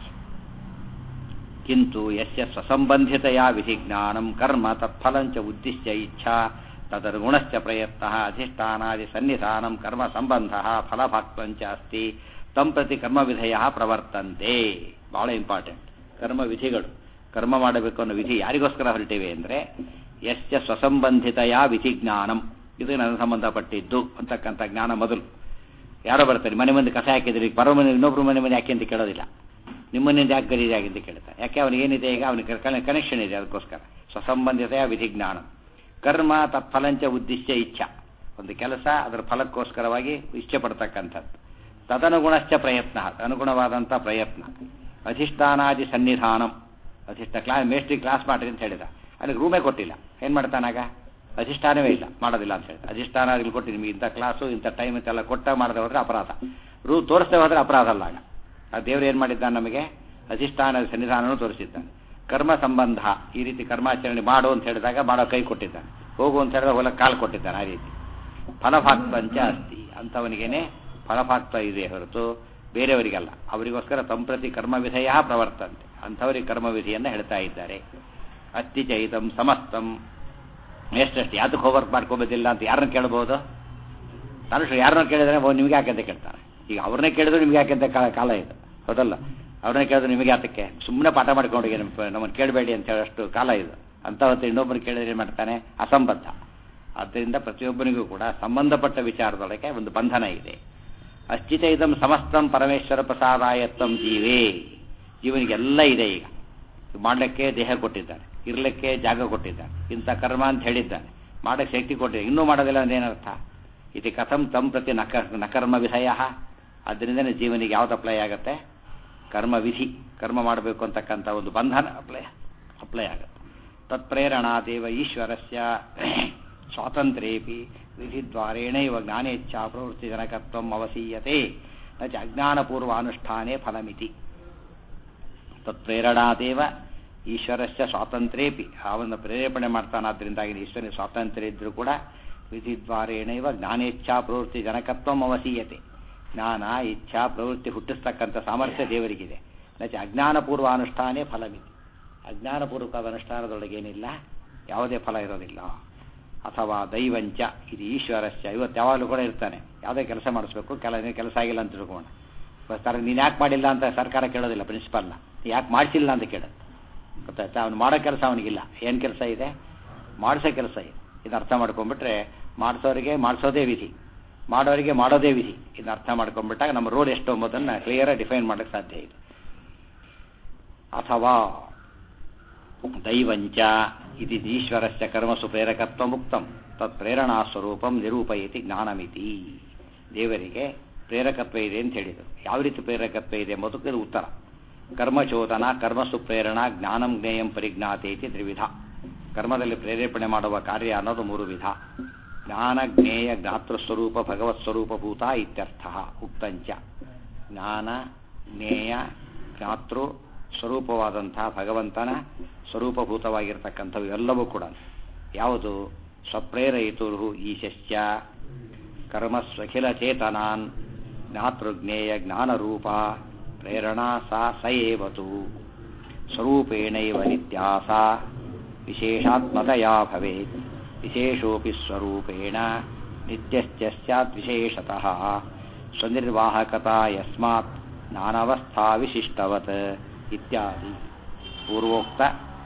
ಕಿಂತು ಯಸ್ಯ ಸ್ವಸಂಬಂಧಿತೆಯ ವಿಧಿಜ್ಞಾನಂ ಕರ್ಮ ತತ್ಫಲಂಚ ಉದ್ದಿಶ್ಯ ಇಚ್ಛಾ ತದನುಗುಣಶ್ಚ ಪ್ರಯತ್ನ ಅಧಿಷ್ಠಾನಾದಿ ಸನ್ನಿಧಾನಂ ಕರ್ಮ ಸಂಬಂಧ ಫಲಭಾಕ್ತಂಚ ಅಸ್ತಿ ತಂ ಪ್ರತಿ ಕರ್ಮವಿಧಯ ಪ್ರವರ್ತಂತೆ ಬಹಳ ಇಂಪಾರ್ಟೆಂಟ್ ಕರ್ಮ ವಿಧಿಗಳು ಕರ್ಮ ಮಾಡಬೇಕು ಅನ್ನೋ ವಿಧಿ ಯಾರಿಗೋಸ್ಕರ ಹೊರಟಿವೆ ಅಂದರೆ ಯಶ್ಚ ಸ್ವಸಂಬಂಧಿತೆಯ ವಿಧಿಜ್ಞಾನಂ ಇದು ನನ್ನ ಸಂಬಂಧಪಟ್ಟಿದ್ದು ಅಂತಕ್ಕಂಥ ಜ್ಞಾನ ಮೊದಲು ಯಾರೋ ಬರ್ತಾರೆ ಮನೆ ಮಂದಿ ಕಸ ಹಾಕಿದ್ರಿ ಪರ ಮನೆ ಇನ್ನೊಬ್ರು ಮನೆ ಮಂದಿ ಯಾಕೆ ಅಂತ ಕೇಳೋದಿಲ್ಲ ನಿಮ್ಮನ್ನಿಂದ ಯಾಕೆ ಗರೀಜಾಗಿ ಅಂತ ಕೇಳ್ತಾರೆ ಯಾಕೆ ಅವನಿಗೆ ಏನಿದೆ ಈಗ ಅವನಿಗೆ ಕನೆಕ್ಷನ್ ಇದೆ ಅದಕ್ಕೋಸ್ಕರ ಸ್ವಸಂಬಂಧಿತೆಯ ವಿಧಿಜ್ಞಾನ ಕರ್ಮ ತತ್ಫಲಂಚ ಉದ್ದೇಶ ಇಚ್ಛಾ ಒಂದು ಕೆಲಸ ಅದರ ಫಲಕ್ಕೋಸ್ಕರವಾಗಿ ಇಚ್ಛೆ ಪಡ್ತಕ್ಕಂಥದ್ದು ತದನುಗುಣಶ್ಚ ಪ್ರಯತ್ನ ಅನುಗುಣವಾದಂಥ ಪ್ರಯತ್ನ ಅಧಿಷ್ಠಾನಾದಿ ಸನ್ನಿಧಾನಂ ಅಧಿಷ್ಠ ಕ್ಲಾಸ್ ಮೇಸ್ಟ್ರಿ ಕ್ಲಾಸ್ ಮಾಡ್ರಿ ಅಂತ ಹೇಳಿದ ಅದಕ್ಕೆ ರೂಮೇ ಕೊಟ್ಟಿಲ್ಲ ಏನು ಮಾಡ್ತಾನಾಗ ಅಧಿಷ್ಠಾನವೇ ಇಲ್ಲ ಮಾಡೋದಿಲ್ಲ ಅಂತ ಹೇಳಿದ ಅಧಿಷ್ಠಾನ ಕೊಟ್ಟು ನಿಮಗೆ ಇಂಥ ಕ್ಲಾಸು ಇಂಥ ಟೈಮ್ ಇಂತೆಲ್ಲ ಕೊಟ್ಟ ಮಾಡದೆ ಹೋದ್ರೆ ಅಪರಾಧ ರೂ ತೋರಿಸದೆ ಹೋದ್ರೆ ಅಪರಾಧ ಅಲ್ಲ ಆಗ ಆ ದೇವರು ಏನು ಮಾಡಿದ್ದಾನೆ ನಮಗೆ ಅಧಿಷ್ಠಾನ ಸನ್ನಿಧಾನವನ್ನು ತೋರಿಸಿದ್ದಾನೆ ಕರ್ಮ ಸಂಬಂಧ ಈ ರೀತಿ ಕರ್ಮಾಚರಣೆ ಮಾಡು ಅಂತ ಹೇಳಿದಾಗ ಮಾಡೋ ಕೈ ಕೊಟ್ಟಿದ್ದಾನೆ ಹೋಗು ಅಂತ ಹೇಳಿದಾಗ ಹೊಲ ಕಾಲು ಕೊಟ್ಟಿದ್ದಾನೆ ಆ ರೀತಿ ಫಲಭಾಕ್ತಂಚ ಅಸ್ತಿ ಅಂಥವನಿಗೇನೆ ಫಲಭಾಕ್ತ ಇದೆ ಹೊರತು ಬೇರೆಯವರಿಗಲ್ಲ ಅವರಿಗೋಸ್ಕರ ಸಂಪ್ರತಿ ಕರ್ಮವಿಧಯ ಪ್ರವರ್ತಂತೆ ಅಂಥವರಿಗೆ ಕರ್ಮವಿಧಿಯನ್ನು ಹೇಳ್ತಾ ಇದ್ದಾರೆ ಅತ್ತಿ ಚೈತಂ ಸಮಸ್ತಂ ಎಷ್ಟೆಷ್ಟು ಯಾತಕ್ಕೆ ಹೋಮ್ವರ್ಕ್ ಮಾಡ್ಕೋಬೋದಿಲ್ಲ ಅಂತ ಯಾರನ್ನ ಕೇಳ್ಬೋದು ತಾನು ಯಾರನ್ನ ಕೇಳಿದ್ರೆ ನಿಮ್ಗೆ ಯಾಕೆ ಅಂತ ಕೇಳ್ತಾರೆ ಈಗ ಅವ್ರನ್ನೇ ಕೇಳಿದ್ರು ನಿಮ್ಗೆ ಯಾಕೆ ಅಂತ ಕಾಲ ಇದು ಹೌದಲ್ಲ ಅವ್ರನ್ನೇ ಕೇಳಿದ್ರು ನಿಮಗೆ ಯಾತಕ್ಕೆ ಸುಮ್ಮನೆ ಪಾಠ ಮಾಡ್ಕೊಂಡು ನಮ್ಮನ್ನು ಕೇಳಬೇಡಿ ಅಂತ ಹೇಳೋಷ್ಟು ಕಾಲ ಇದು ಅಂತ ಹೊತ್ತು ಇನ್ನೊಬ್ಬರು ಕೇಳಿದ್ರೆ ಏನು ಮಾಡ್ತಾನೆ ಅಸಂಬದ್ಧ ಆದ್ದರಿಂದ ಪ್ರತಿಯೊಬ್ಬನಿಗೂ ಕೂಡ ಸಂಬಂಧಪಟ್ಟ ವಿಚಾರದೊಳಗೆ ಒಂದು ಬಂಧನ ಇದೆ ಅಶ್ಚಿತ ಇದಂ ಸಮಸ್ತಂ ಪರಮೇಶ್ವರ ಪ್ರಸಾದಾಯತ್ತಂ ಜೀವೇ ಜೀವನಿಗೆಲ್ಲ ಇದೆ ಈಗ ಮಾಡಲಿಕ್ಕೆ ದೇಹ ಕೊಟ್ಟಿದ್ದಾನೆ ಇರಲಿಕ್ಕೆ ಜಾಗ ಕೊಟ್ಟಿದ್ದಾನೆ ಇಂಥ ಕರ್ಮ ಅಂತ ಹೇಳಿದ್ದಾನೆ ಮಾಡಕ್ಕೆ ಶಕ್ತಿ ಕೊಟ್ಟಿದ್ದಾನೆ ಇನ್ನೂ ಮಾಡೋದಿಲ್ಲ ಅಂದೇನರ್ಥ ಇದು ಕಥಂ ತಂ ಪ್ರತಿ ನಕ ನಕರ್ಮ ವಿಧಯ ಅದರಿಂದನೇ ಜೀವನಿಗೆ ಯಾವ್ದು ಅಪ್ಲೈ ಆಗುತ್ತೆ ಕರ್ಮ ವಿಧಿ ಕರ್ಮ ಮಾಡಬೇಕು ಅಂತಕ್ಕಂಥ ಒಂದು ಬಂಧನ ಅಪ್ಲೈ ಅಪ್ಲೈ ಆಗುತ್ತೆ ತತ್ಪ್ರೇರಣಾದೇವ ಈಶ್ವರಸ್ಯ ಸ್ವಾತಂತ್ರ್ಯೇಪಿ ವಿಧಿದ್ವಾರೇಣೈವ ಜ್ಞಾನೇಚ್ಛಾ ಪ್ರವೃತ್ತಿ ಜನಕತ್ವ ಅವಸೀಯತೆ ನ ಚ ಅಜ್ಞಾನಪೂರ್ವಾನುಷ್ಠಾನೇ ಫಲಮಿತಿ ತತ್ಪ್ರೇರಣಾದೇವ ಈಶ್ವರಸ್ಯ ಸ್ವಾತಂತ್ರ್ಯೇಪಿ ಅವನ್ನ ಪ್ರೇರೇಪಣೆ ಮಾಡ್ತಾನಾದ್ರಿಂದಾಗಿ ಈಶ್ವರನಿಗೆ ಸ್ವಾತಂತ್ರ್ಯ ಇದ್ರೂ ಕೂಡ ವಿಧಿದ್ವಾರೇಣೈವ ಜ್ಞಾನೇಚ್ಛಾ ಪ್ರವೃತ್ತಿ ಜನಕತ್ವ ಅವಸೀಯತೆ ಜ್ಞಾನ ಇಚ್ಛಾ ಪ್ರವೃತ್ತಿ ಹುಟ್ಟಿಸ್ತಕ್ಕಂಥ ಸಾಮರ್ಥ್ಯ ದೇವರಿಗಿದೆ ನಚ ಅಜ್ಞಾನಪೂರ್ವ ಅನುಷ್ಠಾನೇ ಫಲವಿದೆ ಅಜ್ಞಾನಪೂರ್ವಕವಾದ ಅನುಷ್ಠಾನದೊಳಗೇನಿಲ್ಲ ಯಾವುದೇ ಫಲ ಇರೋದಿಲ್ಲ ಅಥವಾ ದೈವಂಚ ಇದು ಈಶ್ವರಸ್ಯ ಇವತ್ತು ಯಾವಾಗಲೂ ಕೂಡ ಇರ್ತಾನೆ ಯಾವುದೇ ಕೆಲಸ ಮಾಡಿಸ್ಬೇಕು ಕೆಲ ಕೆಲಸ ಆಗಿಲ್ಲ ಅಂತ ತಿಳ್ಕೋಣ ಸರ್ ನೀನು ಯಾಕೆ ಮಾಡಿಲ್ಲ ಅಂತ ಸರ್ಕಾರ ಕೇಳೋದಿಲ್ಲ ಪ್ರಿನ್ಸಿಪಾಲ್ನ ಯಾಕೆ ಮಾಡಿಸಿಲ್ಲ ಅಂತ ಕೇಳೋದು ಗೊತ್ತಾಯ್ತಾ ಅವ್ನು ಮಾಡೋ ಕೆಲಸ ಅವನಿಗಿಲ್ಲ ಏನು ಕೆಲಸ ಇದೆ ಮಾಡಿಸೋ ಕೆಲಸ ಇದೆ ಇದು ಅರ್ಥ ಮಾಡ್ಕೊಂಡ್ಬಿಟ್ರೆ ಮಾಡಿಸೋರಿಗೆ ಮಾಡಿಸೋದೇ ವಿಧಿ ಮಾಡೋರಿಗೆ ಮಾಡೋದೇ ವಿಧಿ ಇದನ್ನ ಅರ್ಥ ಮಾಡ್ಕೊಂಡ್ಬಿಟ್ಟಾಗ ನಮ್ಮ ರೋಡ್ ಎಷ್ಟು ಎಂಬುದನ್ನು ಕ್ಲಿಯರಾಗಿ ಡಿಫೈನ್ ಮಾಡೋಕ್ಕೆ ಸಾಧ್ಯ ಇದೆ ಅಥವಾ ದೈವಂಚ ಇತಿ ಈಶ್ವರಸ್ಯ ಕರ್ಮಸು ಪ್ರೇರಕತ್ವ ಮುಕ್ತಂ ತತ್ ಪ್ರೇರಣಾ ಸ್ವರೂಪಂ ನಿರೂಪಯತಿ ಜ್ಞಾನಮಿತಿ ದೇವರಿಗೆ ಪ್ರೇರಕತ್ವ ಇದೆ ಅಂತ ಹೇಳಿದರು ಯಾವ ರೀತಿ ಪ್ರೇರಕತ್ವ ಇದೆ ಎಂಬುದಕ್ಕೆ ಇದು ಉತ್ತರ ಕರ್ಮಚೋದನ ಕರ್ಮಸು ಪ್ರೇರಣಾ ಜ್ಞಾನಂ ಜ್ಞೇಯಂ ಪರಿಜ್ಞಾತೆ ಇತಿ ತ್ರಿವಿಧ ಕರ್ಮದಲ್ಲಿ ಪ್ರೇರೇಪಣೆ ಮಾಡುವ ಕಾರ್ಯ ಅನ್ನೋದು ಮೂರು ವಿಧ ಜ್ಞಾನ ಜ್ಞೇಯ ಜ್ಞಾತೃಸ್ವರೂಪ ಭಗವತ್ ಸ್ವರೂಪಭೂತ ಇತ್ಯರ್ಥ ಉಕ್ತಂಚ ಜ್ಞಾನ ಜ್ಞೇಯ ಜ್ಞಾತೃ ಸ್ವರೂಪವಾದಂತಹ ಭಗವಂತನ ಸ್ವರೂಪಭೂತವಾಗಿರ್ತಕ್ಕಂಥವು ಎಲ್ಲವೂ ಕೂಡ ಯಾವುದು ಸ್ವಪ್ರೇರಯಿತು ಈಶಸ್ಯ ಕರ್ಮಸ್ವಖಿಲ ಚೇತನಾನ್ ಜ್ಞಾತೃಜ್ಞೇಯ ಜ್ಞಾನರೂಪ ಪ್ರೇರಣಾ ಸಾ ಸ ಏವತು ಸ್ವರೂಪೇಣೈವ ನಿತ್ಯಾಸ ವಿಶೇಷಾತ್ಮತಯಾ ಭವೇತ್ ವಿಶೇಷೋಪಿ ಸ್ವರೂಪೇಣ ನಿತ್ಯಶ್ಚ ಸ್ಯಾತ್ ವಿಶೇಷತಃ ಸ್ವನಿರ್ವಾಹಕತಾ ಯಸ್ಮಾತ್ ನಾನವಸ್ಥಾ ವಿಶಿಷ್ಟವತ್ ಇತ್ಯಾದಿ ಪೂರ್ವೋಕ್ತ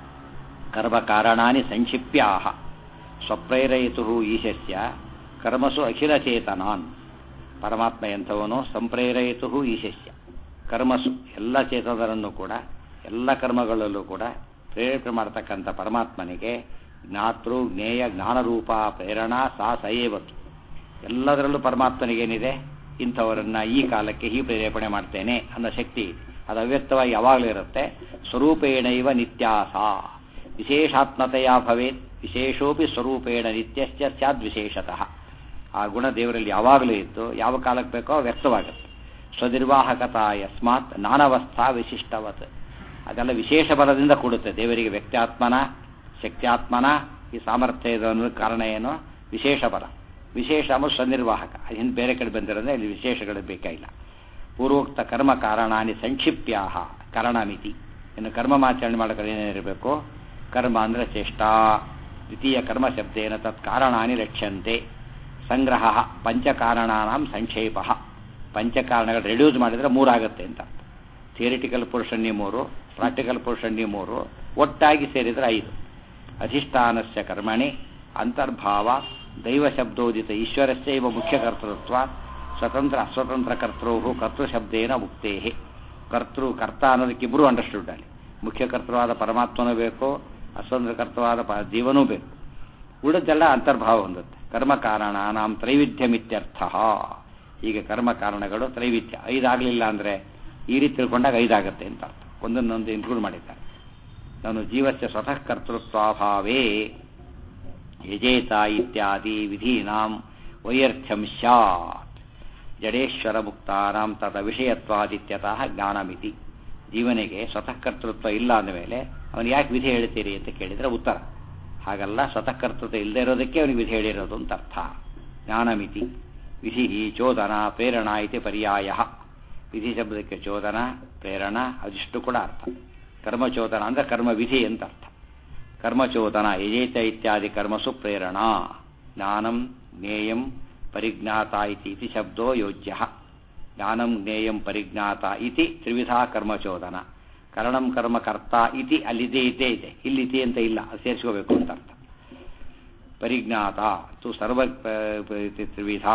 ಕರ್ಮಕಾರಣಾನಿ ಸಂಕ್ಷಿಪ್ಯಾಹ ಸ್ವಪ್ರೇರಯಿತು ಈಶಸ್ಯ ಕರ್ಮಸು ಅಖಿಲಚೇತನಾನ್ ಪರಮಾತ್ಮ ಎಂಥವನು ಸಂಪ್ರೇರಯಿತು ಈಶಸ್ಯ ಕರ್ಮಸು ಎಲ್ಲ ಚೇತನರನ್ನು ಕೂಡ ಎಲ್ಲ ಕರ್ಮಗಳಲ್ಲೂ ಕೂಡ ಪ್ರೇರೇಪಣೆ ಮಾಡತಕ್ಕಂಥ ಪರಮಾತ್ಮನಿಗೆ ಜ್ಞಾತೃ ಜ್ಞೇಯ ಜ್ಞಾನರೂಪ ಪ್ರೇರಣಾ ಸಾ ಸಯೇವತ್ತು ಎಲ್ಲದರಲ್ಲೂ ಪರಮಾತ್ಮನಿಗೇನಿದೆ ಇಂಥವರನ್ನ ಈ ಕಾಲಕ್ಕೆ ಈ ಪ್ರೇರೇಪಣೆ ಮಾಡ್ತೇನೆ ಅನ್ನೋ ಶಕ್ತಿ ಇದೆ ಅದು ಅವ್ಯಕ್ತವಾಗಿ ಯಾವಾಗಲೂ ಇರುತ್ತೆ ಸ್ವರೂಪೇಣೈವ ನಿತ್ಯಾಸ ವಿಶೇಷಾತ್ಮತೆಯ ಭವೇತ್ ವಿಶೇಷೋಪಿ ಸ್ವರೂಪೇಣ ನಿತ್ಯಶ್ಚ ಸ್ಯಾದ್ ವಿಶೇಷತಃ ಆ ಗುಣ ದೇವರಲ್ಲಿ ಯಾವಾಗಲೂ ಇದ್ದು ಯಾವ ಕಾಲಕ್ಕೆ ಬೇಕೋ ವ್ಯಕ್ತವಾಗುತ್ತೆ ಸ್ವನಿರ್ವಾಹಕತಾ ಯಸ್ಮಾತ್ ನಾನವಸ್ಥಾ ವಿಶಿಷ್ಟವತ್ ಅದೆಲ್ಲ ವಿಶೇಷ ಬಲದಿಂದ ಕೂಡುತ್ತೆ ದೇವರಿಗೆ ವ್ಯಕ್ತ್ಯಾತ್ಮನ ಶಕ್ತ್ಯಾತ್ಮನ ಈ ಸಾಮರ್ಥ್ಯದ ಕಾರಣ ಏನು ವಿಶೇಷ ಬಲ ವಿಶೇಷ ಅಂಬ ಸ್ವನಿರ್ವಾಹಕ ಹಿಂದೆ ಬೇರೆ ಕಡೆ ಬಂದಿರೋದ್ರೆ ಇಲ್ಲಿ ವಿಶೇಷಗಳು ಬೇಕಾಗಿಲ್ಲ ಪೂರ್ವೋಕ್ತ ಕರ್ಮ ಕಾರಣಾನಿ ಸಂಕ್ಷಿಪ್ಯಾಹ ಕಾರಣಮಿತಿ ಇನ್ನು ಕರ್ಮಮಾಚರಣೆ ಮಾಡೋಕೆ ಏನೇನಿರಬೇಕು ಕರ್ಮ ಅಂದರೆ ಚೇಷ್ಟ ದ್ವಿತೀಯ ಕರ್ಮ ಶಬ್ದೇನ ತತ್ ಕಾರಣಾನಿ ಲಕ್ಷ್ಯಂತೆ ಸಂಗ್ರಹ ಪಂಚಕಾರಣಾನಾಂ ಸಂಕ್ಷೇಪ ಪಂಚಕಾರಣಗಳು ರೆಡ್ಯೂಸ್ ಮಾಡಿದರೆ ಮೂರಾಗುತ್ತೆ ಅಂತ ಥಿಯರಿಟಿಕಲ್ ಪೋರ್ಷನ್ ಮೂರು ಪ್ರಾಕ್ಟಿಕಲ್ ಪೋರ್ಷನ್ ಮೂರು ಒಟ್ಟಾಗಿ ಸೇರಿದರೆ ಐದು ಅಧಿಷ್ಠಾನಸ್ಯ ಕರ್ಮಣಿ ಅಂತರ್ಭಾವ ದೈವ ಶಬ್ದೋದಿತ ಈಶ್ವರಸ್ಯ ಇವ ಮುಖ್ಯ ಕರ್ತೃತ್ವ ಸ್ವತಂತ್ರ ಅಸ್ವತಂತ್ರ ಕರ್ತೃ ಕರ್ತೃಶಬ್ದೇನ ಮುಕ್ತೇ ಕರ್ತೃ ಕರ್ತ ಅನ್ನೋದಕ್ಕಿಬ್ಬರು ಅಂಡರ್ಸ್ಟುಡ್ ಅಲ್ಲಿ ಮುಖ್ಯ ಕರ್ತೃವಾದ ಪರಮಾತ್ಮನೂ ಬೇಕು ಅಸ್ವತಂತ್ರ ಕರ್ತೃವಾದ ಪ ಜೀವನೂ ಬೇಕು ಉಳಿದೆಲ್ಲ ಅಂತರ್ಭಾವ ಹೊಂದುತ್ತೆ ಕರ್ಮ ಕಾರಣ ನಾಂ ತ್ರೈವಿಧ್ಯಮಿತ್ಯರ್ಥ ಈಗ ಕರ್ಮ ಕಾರಣಗಳು ತ್ರೈವಿಧ್ಯ ಐದಾಗಲಿಲ್ಲ ಅಂದರೆ ಈ ರೀತಿ ತಿಳ್ಕೊಂಡಾಗ ಐದಾಗುತ್ತೆ ಅಂತ ಅರ್ಥ ಒಂದನ್ನೊಂದು ಇನ್ಕ್ಲೂಡ್ ಮಾಡಿದ್ದಾರೆ ನಾನು ಜೀವಸ್ಯ ಸ್ವತಃ ಕರ್ತೃತ್ವಾಭಾವೇ ಯಜೇತ ಇತ್ಯಾದಿ ವಿಧೀನಾಂ ವೈಯರ್ಥ್ಯಂ ಸ್ಯಾತ್ ಜಡೇಶ್ವರ ಮುಕ್ತಾನಾಂ ತದ ವಿಷಯತ್ವಾದಿತ್ಯತಃ ಜ್ಞಾನಮಿತಿ ಜೀವನಿಗೆ ಸ್ವತಃ ಕರ್ತೃತ್ವ ಇಲ್ಲ ಅಂದಮೇಲೆ ಅವನು ಯಾಕೆ ವಿಧಿ ಹೇಳ್ತೀರಿ ಅಂತ ಕೇಳಿದರೆ ಉತ್ತರ ಹಾಗಲ್ಲ ಸ್ವತಃ ಕರ್ತೃತ್ವ ಇಲ್ಲದೆ ಇರೋದಕ್ಕೆ ಅವನಿಗೆ ವಿಧಿ ಹೇಳಿರೋದು ಅಂತ ಅರ್ಥ ಜ್ಞಾನಮಿತಿ ವಿಧಿ ಚೋದನ ಪ್ರೇರಣಾ ಇತಿ ಪರ್ಯಾಯ ವಿಧಿ ಶಬ್ದಕ್ಕೆ ಚೋದನ ಪ್ರೇರಣಾ ಅದಿಷ್ಟು ಕೂಡ ಅರ್ಥ ಕರ್ಮಚೋದನ ಅಂದರೆ ಕರ್ಮ ವಿಧಿ ಅಂತ ಅರ್ಥ ಕರ್ಮಚೋದನ ಯಜೇತ ಇತ್ಯಾದಿ ಕರ್ಮಸು ಪ್ರೇರಣಾ ಜ್ಞಾನಂ ಜ್ಞೇಯಂ ಪರಿಜ್ಞಾತ ಇತಿ ಇತಿ ಶಬ್ದೋ ಯೋಜ್ಯ ಜ್ಞಾನಂ ಜ್ಞೇಯಂ ಪರಿಜ್ಞಾತ ಇತಿ ತ್ರಿವಿಧಾ ಕರ್ಮಚೋದನ ಕರಣಂ ಕರ್ಮ ಕರ್ತ ಇತಿ ಅಲ್ಲಿದೆ ಇದೇ ಇದೆ ಇಲ್ಲಿದೆ ಅಂತ ಇಲ್ಲ ಅದು ಸೇರಿಸ್ಕೋಬೇಕು ಅಂತ ಅರ್ಥ ಪರಿಜ್ಞಾತ ತು ಸರ್ವ ತ್ರಿವಿಧ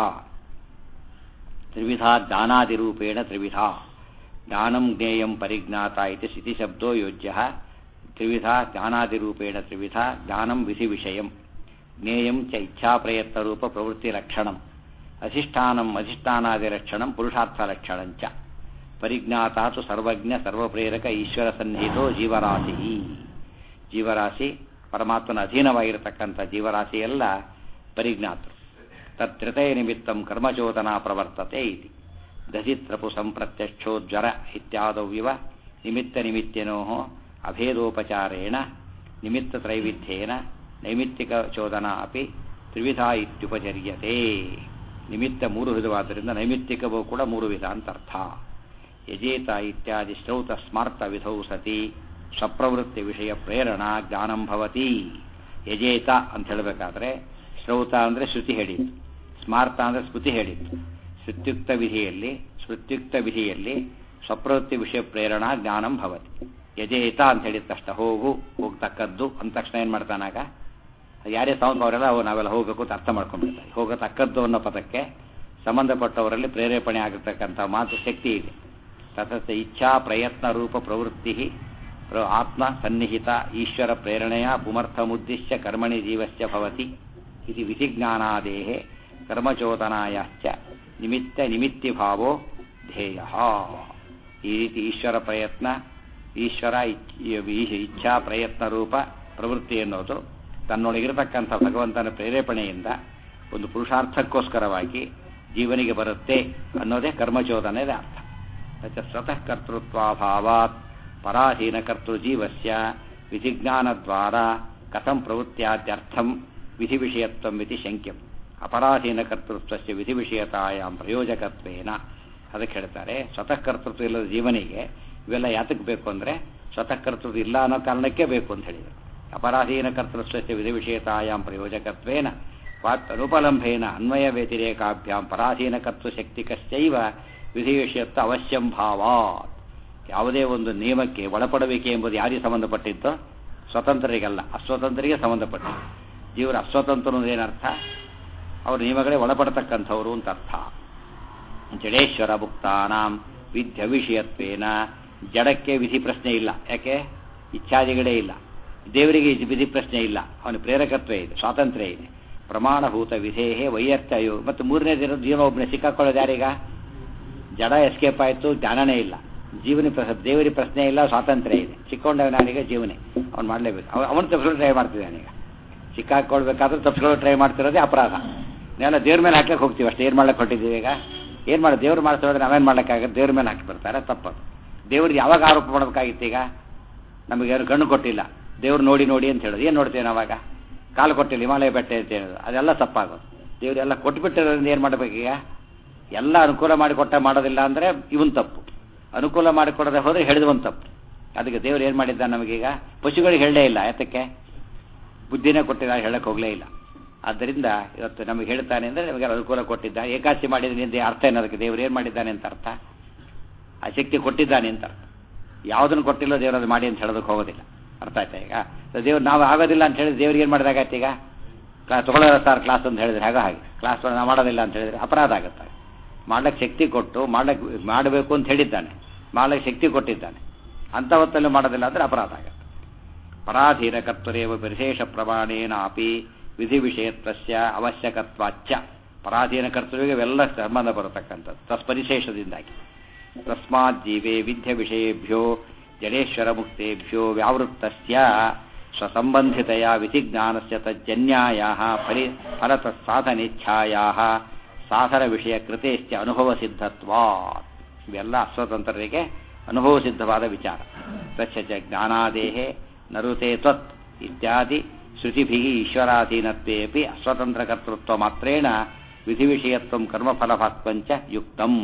ತ್ರಿವಿಧ ಜ್ಞಾನಾದಿರೂಪೇಣ ತ್ರಿವಿಧ ಜ್ಞಾನಂ ಜ್ಞೇಯಂ ಪರಿಜ್ಞಾತ ಇತಿ ಸ್ಥಿತಿಶಬ್ದೋ ಯೋಜ್ಯ ತ್ರಿವಿಧ ಜ್ಞಾನಾದಿರೂಪೇಣ ತ್ರಿವಿಧ ಜ್ಞಾನಂ ವಿಧಿ ವಿಷಯಂ ಜ್ಞೇಯಂ ಚ ಇಚ್ಛಾಪ್ರಯತ್ನರೂಪ ಪ್ರವೃತ್ತಿಲಕ್ಷಣಂ ಅಧಿಷ್ಠಾನಂ ಅಧಿಷ್ಠಾನಾದಿಲಕ್ಷಣಂ ಪುರುಷಾರ್ಥಲಕ್ಷಣಂಚ ಪರಿಜ್ಞಾತಾತು ಸರ್ವಜ್ಞ ಸರ್ವಪ್ರೇರಕ ಈಶ್ವರ ಸನ್ನಿಹಿತೋ ಜೀವರಾಶಿ ಜೀವರಾಶಿ ಪರಮಾತ್ಮನ ಅಧೀನವಾಗಿರತಕ್ಕಂಥ ಜೀವರಾಶಿ ಎಲ್ಲ ಪರಿಜ್ಞಾತರು ತತ್ರಿತಯ ನಿಮಿತ್ತಂ ಕರ್ಮಚೋದನಾ ಪ್ರವರ್ತತೆ ಇತಿ ದಧಿತ್ರಪು ಸಂಪ್ರತ್ಯಕ್ಷೋಜ್ವರ ಇತ್ಯಾದವ್ಯವ ನಿಮಿತ್ತ ನಿಮಿತ್ತಿನೋ ಅಭೇದೋಪಚಾರೇಣ ನಿಮಿತ್ತ ತ್ರೈವಿಧ್ಯೇನ ನೈಮಿತ್ತಿಕ ಚೋದನಾ ಅಪಿ ತ್ರಿವಿಧ ಇತ್ಯುಪಚರ್ಯತೆ ನಿಮಿತ್ತ ಮೂರು ವಿಧವಾದ್ದರಿಂದ ನೈಮಿತ್ತಿಕವೂ ಕೂಡ ಮೂರು ವಿಧ ಅಂತ ಅರ್ಥ ಯಜೇತ ಇತ್ಯಾದಿ ಶ್ರೌತ ಸ್ಮಾರ್ತ ವಿಧೌ ಸತಿ ಸ್ವಪ್ರವೃತ್ತಿ ವಿಷಯ ಪ್ರೇರಣಾ ಜ್ಞಾನಂ ಭವತಿ ಯಜೇತ ಅಂತ ಹೇಳಬೇಕಾದ್ರೆ ಶ್ರೌತ ಅಂದರೆ ಶ್ರುತಿ ಹೇಳಿತ್ತು ಸ್ಮಾರ್ತ ಅಂದರೆ ಸ್ಮೃತಿ ಹೇಳಿತ್ತು ಶ್ರುತ್ಯುಕ್ತ ವಿಧಿಯಲ್ಲಿ ಸ್ಮೃತ್ಯುಕ್ತ ವಿಧಿಯಲ್ಲಿ ಸ್ವಪ್ರವೃತ್ತಿ ವಿಷಯ ಪ್ರೇರಣಾ ಜ್ಞಾನಂ ಭವತಿ ಯಜೇತ ಅಂತ ಹೇಳಿದ ತಕ್ಷಣ ಹೋಗು ಹೋಗ್ತಕ್ಕದ್ದು ಅಂದ ತಕ್ಷಣ ಏನು ಮಾಡ್ತಾನಾಗ ಯಾರೇ ಸಾವಂತ ಅವರೆಲ್ಲ ನಾವೆಲ್ಲ ಹೋಗಬೇಕು ಅಂತ ಅರ್ಥ ಮಾಡ್ಕೊಂಡ್ಬಿಡ್ತಾರೆ ಹೋಗತಕ್ಕದ್ದು ಅನ್ನೋ ಪದಕ್ಕೆ ಸಂಬಂಧಪಟ್ಟವರಲ್ಲಿ ಪ್ರೇರೇಪಣೆ ಆಗಿರ್ತಕ್ಕಂಥ ಮಾತು ಶಕ್ತಿ ಇದೆ ತಥಸ್ಥ ಇಚ್ಛಾ ಪ್ರಯತ್ನ ರೂಪ ಪ್ರವೃತ್ತಿ ಪ್ರ- ಆತ್ಮ ಸನ್ನಿಹಿತ ಈಶ್ವರ ಪ್ರೇರಣೆಯ ಪುಮರ್ಥಮುದ್ದಿಶ್ಯ ಕರ್ಮಣಿ ಜೀವಸ್ಯ ಭವತಿ ಇದು ವಿಧಿಜ್ಞಾನಾದೇಹ ಕರ್ಮಚೋದನಾಯಾಶ್ಚ ನಿಮಿತ್ತ ನಿಮಿತ್ತಿಭಾವೋ ಧ್ಯೇಯ ಈ ರೀತಿ ಈಶ್ವರ ಪ್ರಯತ್ನ ಈಶ್ವರ ಇಚ್- ಈ- ಇಚ್ಛಾ ಪ್ರಯತ್ನ ರೂಪ ಪ್ರವೃತ್ತಿ ಎನ್ನುವುದು ತನ್ನೊಳಗಿರತಕ್ಕಂಥ ಭಗವಂತನ ಪ್ರೇರೇಪಣೆಯಿಂದ ಒಂದು ಪುರುಷಾರ್ಥಕ್ಕೋಸ್ಕರವಾಗಿ ಜೀವನಿಗೆ ಬರುತ್ತೆ ಅನ್ನೋದೇ ಕರ್ಮಚೋದನೆಯ ಅರ್ಥ ತಚ್ಚ ಸ್ವತಃ ಕರ್ತೃತ್ವಾಭಾವಾತ್ ಪರಾಧೀನ ಕರ್ತೃಜೀವಸ್ಯ ವಿಧಿಜ್ಞಾನದ್ವಾರ ಕಥಂ ಪ್ರವೃತ್ತಿಯಾದ್ಯರ್ಥಂ ವಿಧಿ ವಿಷಯತ್ವಂ ಇತಿ ಶಂಕ್ಯಂ ಅಪರಾಧೀನ ಕರ್ತೃತ್ವಸ್ಯ ವಿಧಿ ವಿಷಯತಾಯಾಂ ಪ್ರಯೋಜಕತ್ವೇನ ಅದಕ್ಕೆ ಹೇಳ್ತಾರೆ ಸ್ವತಃ ಕರ್ತೃತ್ವ ಇಲ್ಲದ ಜೀವನಿಗೆ ಇವೆಲ್ಲ ಯಾತಕ್ಕೆ ಬೇಕು ಅಂದರೆ ಸ್ವತಃ ಕರ್ತೃತ್ವ ಇಲ್ಲ ಅನ್ನೋ ಕಾರಣಕ್ಕೆ ಬೇಕು ಅಂತ ಹೇಳಿದರು ಅಪರಾಧೀನ ಕರ್ತೃತ್ವಸ್ಯ ವಿಧಿ ವಿಷಯತಾಯಾಂ ಪ್ರಯೋಜಕತ್ವೇನ ವಾತ್ ಅನುಪಲಂಭೇನ ಅನ್ವಯ ವ್ಯತಿರೇಕಾಭ್ಯಾಂ ಪರಾಧೀನ ಕರ್ತೃಶಕ್ತಿಕಶ್ಚೈವ ವಿಧಿ ವಿಷಯತ್ವ ಅವಶ್ಯಂ ಭಾವಾತ್ ಯಾವುದೇ ಒಂದು ನಿಯಮಕ್ಕೆ ಒಳಪಡಬೇಕೆ ಎಂಬುದು ಯಾರಿಗೆ ಸಂಬಂಧಪಟ್ಟಿದ್ದೋ ಸ್ವತಂತ್ರರಿಗಲ್ಲ ಅಸ್ವತಂತ್ರರಿಗೆ ಸಂಬಂಧಪಟ್ಟಿದ್ದು ಜೀವನ ಅಸ್ವತಂತ್ರ ಅನ್ನೋದು ಏನರ್ಥ ಅವ್ರ ನಿಯಮಗಳೇ ಒಳಪಡತಕ್ಕಂಥವ್ರು ಅಂತ ಅರ್ಥ ಜಡೇಶ್ವರ ಭುಕ್ತಾನಾಂ ವಿದ್ಯ ವಿಷಯತ್ವೇನ ಜಡಕ್ಕೆ ವಿಧಿ ಪ್ರಶ್ನೆ ಇಲ್ಲ ಯಾಕೆ ಇಚ್ಛಾದಿಗಳೇ ಇಲ್ಲ ದೇವರಿಗೆ ಇದು ವಿಧಿ ಪ್ರಶ್ನೆ ಇಲ್ಲ ಅವನ ಪ್ರೇರಕತ್ವ ಇದೆ ಸ್ವಾತಂತ್ರ್ಯ ಇದೆ ಪ್ರಮಾಣಭೂತ ವಿಧೇಹೇ ವೈಯರ್ಥಯೋ ಮತ್ತು ಮೂರನೇ ದಿನ ಜೀವನ ಒಬ್ಬನೇ ಸಿಕ್ಕಾಕೊಳ್ಳೋದು ಯಾರೀಗ ಜಡ ಎಸ್ಕೇಪ್ ಆಯಿತು ಜ್ಞಾನನೇ ಇಲ್ಲ ಜೀವನ ಪ್ರ- ದೇವರಿ ಪ್ರಶ್ನೆ ಇಲ್ಲ ಸ್ವಾತಂತ್ರ್ಯ ಇದೆ ಸಿಕ್ಕೊಂಡವ ನಾನೀಗ ಜೀವನೇ ಅವ್ನು ಮಾಡಲೇಬೇಕು ಅವ ಅವನು ತಪ್ಪಿಸ್ಕೊಂಡು ಟ್ರೈ ಮಾಡ್ತಿದ್ದಾನೀಗ ಸಿಕ್ಕಾಕೊಳ್ಬೇಕಾದ್ರೂ ತಪ್ಪಿಸ್ಕೊಳ್ಳೋ ಟ್ರೈ ಮಾಡ್ತಿರೋದೇ ಅಪರಾಧ ನಾವೆಲ್ಲ ದೇವ್ರ ಮೇಲೆ ಹಾಕ್ಲಿಕ್ಕೆ ಹೋಗ್ತೀವಿ ಅಷ್ಟೇ ಏನು ಮಾಡ್ಲಿಕ್ಕೆ ಹೊಟ್ಟಿದ್ದೀವಿ ಈಗ ಏನು ಮಾಡಿ ದೇವ್ರು ಮಾಡ್ತಿರೋದ್ರೆ ನಾವೇನು ಮಾಡ್ಲಿಕ್ಕಾಗತ್ತೆ ದೇವ್ರ ಮೇಲೆ ಹಾಕಿ ಬರ್ತಾರೆ ತಪ್ಪದು ದೇವ್ರಿಗೆ ಯಾವಾಗ ಆರೋಪ ಮಾಡಬೇಕಾಗಿತ್ತು ಈಗ ನಮಗೆ ಯಾರು ಕಣ್ಣು ಕೊಟ್ಟಿಲ್ಲ ದೇವ್ರು ನೋಡಿ ನೋಡಿ ಅಂತ ಹೇಳೋದು ಏನು ನೋಡ್ತೇವೆ ನಾವಾಗ ಕಾಲು ಕೊಟ್ಟಿಲ್ಲ ಹಿಮಾಲಯ ಬೆಟ್ಟ ಅಂತ ಹೇಳೋದು ಅದೆಲ್ಲ ತಪ್ಪಾಗೋದು ದೇವ್ರು ಎಲ್ಲ ಕೊಟ್ಬಿಟ್ಟಿರೋದ್ರಿಂದ ಏನು ಮಾಡಬೇಕೀಗ ಎಲ್ಲ ಅನುಕೂಲ ಮಾಡಿಕೊಟ್ಟ ಮಾಡೋದಿಲ್ಲ ಅಂದರೆ ಇವನ್ ತಪ್ಪು ಅನುಕೂಲ ಮಾಡಿಕೊಡದೆ ಹೋದ್ರೆ ಹೇಳಿದವನ್ ತಪ್ಪು ಅದಕ್ಕೆ ದೇವ್ರು ಏನು ಮಾಡಿದ್ದ ನಮಗೀಗ ಪಶುಗಳಿಗೆ ಹೇಳಲೇ ಇಲ್ಲ ಯಾತಕ್ಕೆ ಬುದ್ಧಿನೇ ಕೊಟ್ಟಿಲ್ಲ ಹೇಳಕ್ಕೆ ಹೋಗಲೇ ಇಲ್ಲ ಆದ್ದರಿಂದ ಇವತ್ತು ನಮಗೆ ಹೇಳ್ತಾನೆ ಅಂದರೆ ನಮಗೆ ಅನುಕೂಲ ಕೊಟ್ಟಿದ್ದ ಏಕಾಸಿ ಮಾಡಿದ್ರೆ ಅರ್ಥ ಏನು ಅದಕ್ಕೆ ದೇವ್ರು ಏನು ಮಾಡಿದ್ದಾನೆ ಅಂತ ಅರ್ಥ ಆ ಶಕ್ತಿ ಕೊಟ್ಟಿದ್ದಾನೆ ಅಂತ ಅರ್ಥ ಯಾವುದನ್ನು ಕೊಟ್ಟಿಲ್ಲ ದೇವರು ಅದು ಮಾಡಿ ಅಂತ ಹೇಳೋದಕ್ಕೆ ಹೋಗೋದಿಲ್ಲ ಅರ್ಥ ಆಯ್ತಾ ಈಗ ದೇವ್ರು ನಾವು ಆಗೋದಿಲ್ಲ ಅಂತ ಹೇಳಿದ್ರೆ ದೇವ್ರಿಗೆ ಏನು ಮಾಡಿದಾಗತ್ತೆ ಈಗ ಕ್ಲಾಸ್ ತಗೊಳ್ಳೋ ಸರ್ ಕ್ಲಾಸ್ ಅಂತ ಹೇಳಿದ್ರೆ ಹಾಗೆ ಹಾಗೆ ಕ್ಲಾಸ್ ನಾವು ಮಾಡೋದಿಲ್ಲ ಅಂತ ಹೇಳಿದ್ರೆ ಅಪರಾಧ ಆಗುತ್ತೆ ಮಾಡ್ಲಿಕ್ಕೆ ಶಕ್ತಿ ಕೊಟ್ಟು ಮಾಡ್ಲಿಕ್ಕೆ ಮಾಡಬೇಕು ಅಂತ ಹೇಳಿದ್ದಾನೆ ಮಾಡ್ಲಿಕ್ಕೆ ಶಕ್ತಿ ಕೊಟ್ಟಿದ್ದಾನೆ ಅಂಥ ಹೊತ್ತಲ್ಲಿ ಮಾಡೋದಿಲ್ಲ ಅಂದರೆ ಅಪರಾಧ ಆಗುತ್ತೆ ಪರಾಧೀನ ಕರ್ತರೇವ ವಿಶೇಷ ಪ್ರಮಾಣೇನಾಪಿ ವಿಧಿ ವಿಷಯತ್ವಸ್ಯ ಅವಶ್ಯಕತ್ವಾಚ್ಚ ಪರಾಧೀನ ಕರ್ತೃವಿಗೆ ಇವೆಲ್ಲ ಸಂಬಂಧ ಬರತಕ್ಕಂಥದ್ದು ತತ್ಪರಿಶೇಷದಿಂದಾಗಿ ತಸ್ಮಾತ್ ಜೀವೇ ವಿದ್ಯ ವಿಷಯೇಭ್ಯೋ ಜಡೇಶ್ವರ ಮುಕ್ತೇಭ್ಯೋ ವ್ಯಾವೃತ್ತಸ್ಯ ಸ್ವಸಂಬಂಧಿತೆಯ ವಿಧಿಜ್ಞಾನಸ್ಯ ತಜ್ಜನ್ಯಾಯ ಫಲಿ ಫಲತ ಸಾಧನೇಚ್ಛಾಯಾ ಸಾಧನ ವಿಷಯ ಕೃತೇಶ್ಚ ಅನುಭವ ಸಿದ್ಧತ್ವಾತ್ ಇವೆಲ್ಲ ಅಸ್ವತಂತ್ರರಿಗೆ ಅನುಭವ ಸಿದ್ಧವಾದ ವಿಚಾರ ತಸ್ಯ ಚ ಜ್ಞಾನಾದೇಹೇ ನರುತೆ ತ್ವತ್ ಇತ್ಯಾದಿ ಶ್ರುತಿಭಿ ಈಶ್ವರಾಧೀನತ್ವೇಪಿ ಅಸ್ವತಂತ್ರಕರ್ತೃತ್ವ ಮಾತ್ರೇಣ ವಿಧಿವಿಷಯತ್ವ ಕರ್ಮಫಲಭಾತ್ವಂಚ ಯುಕ್ತಂ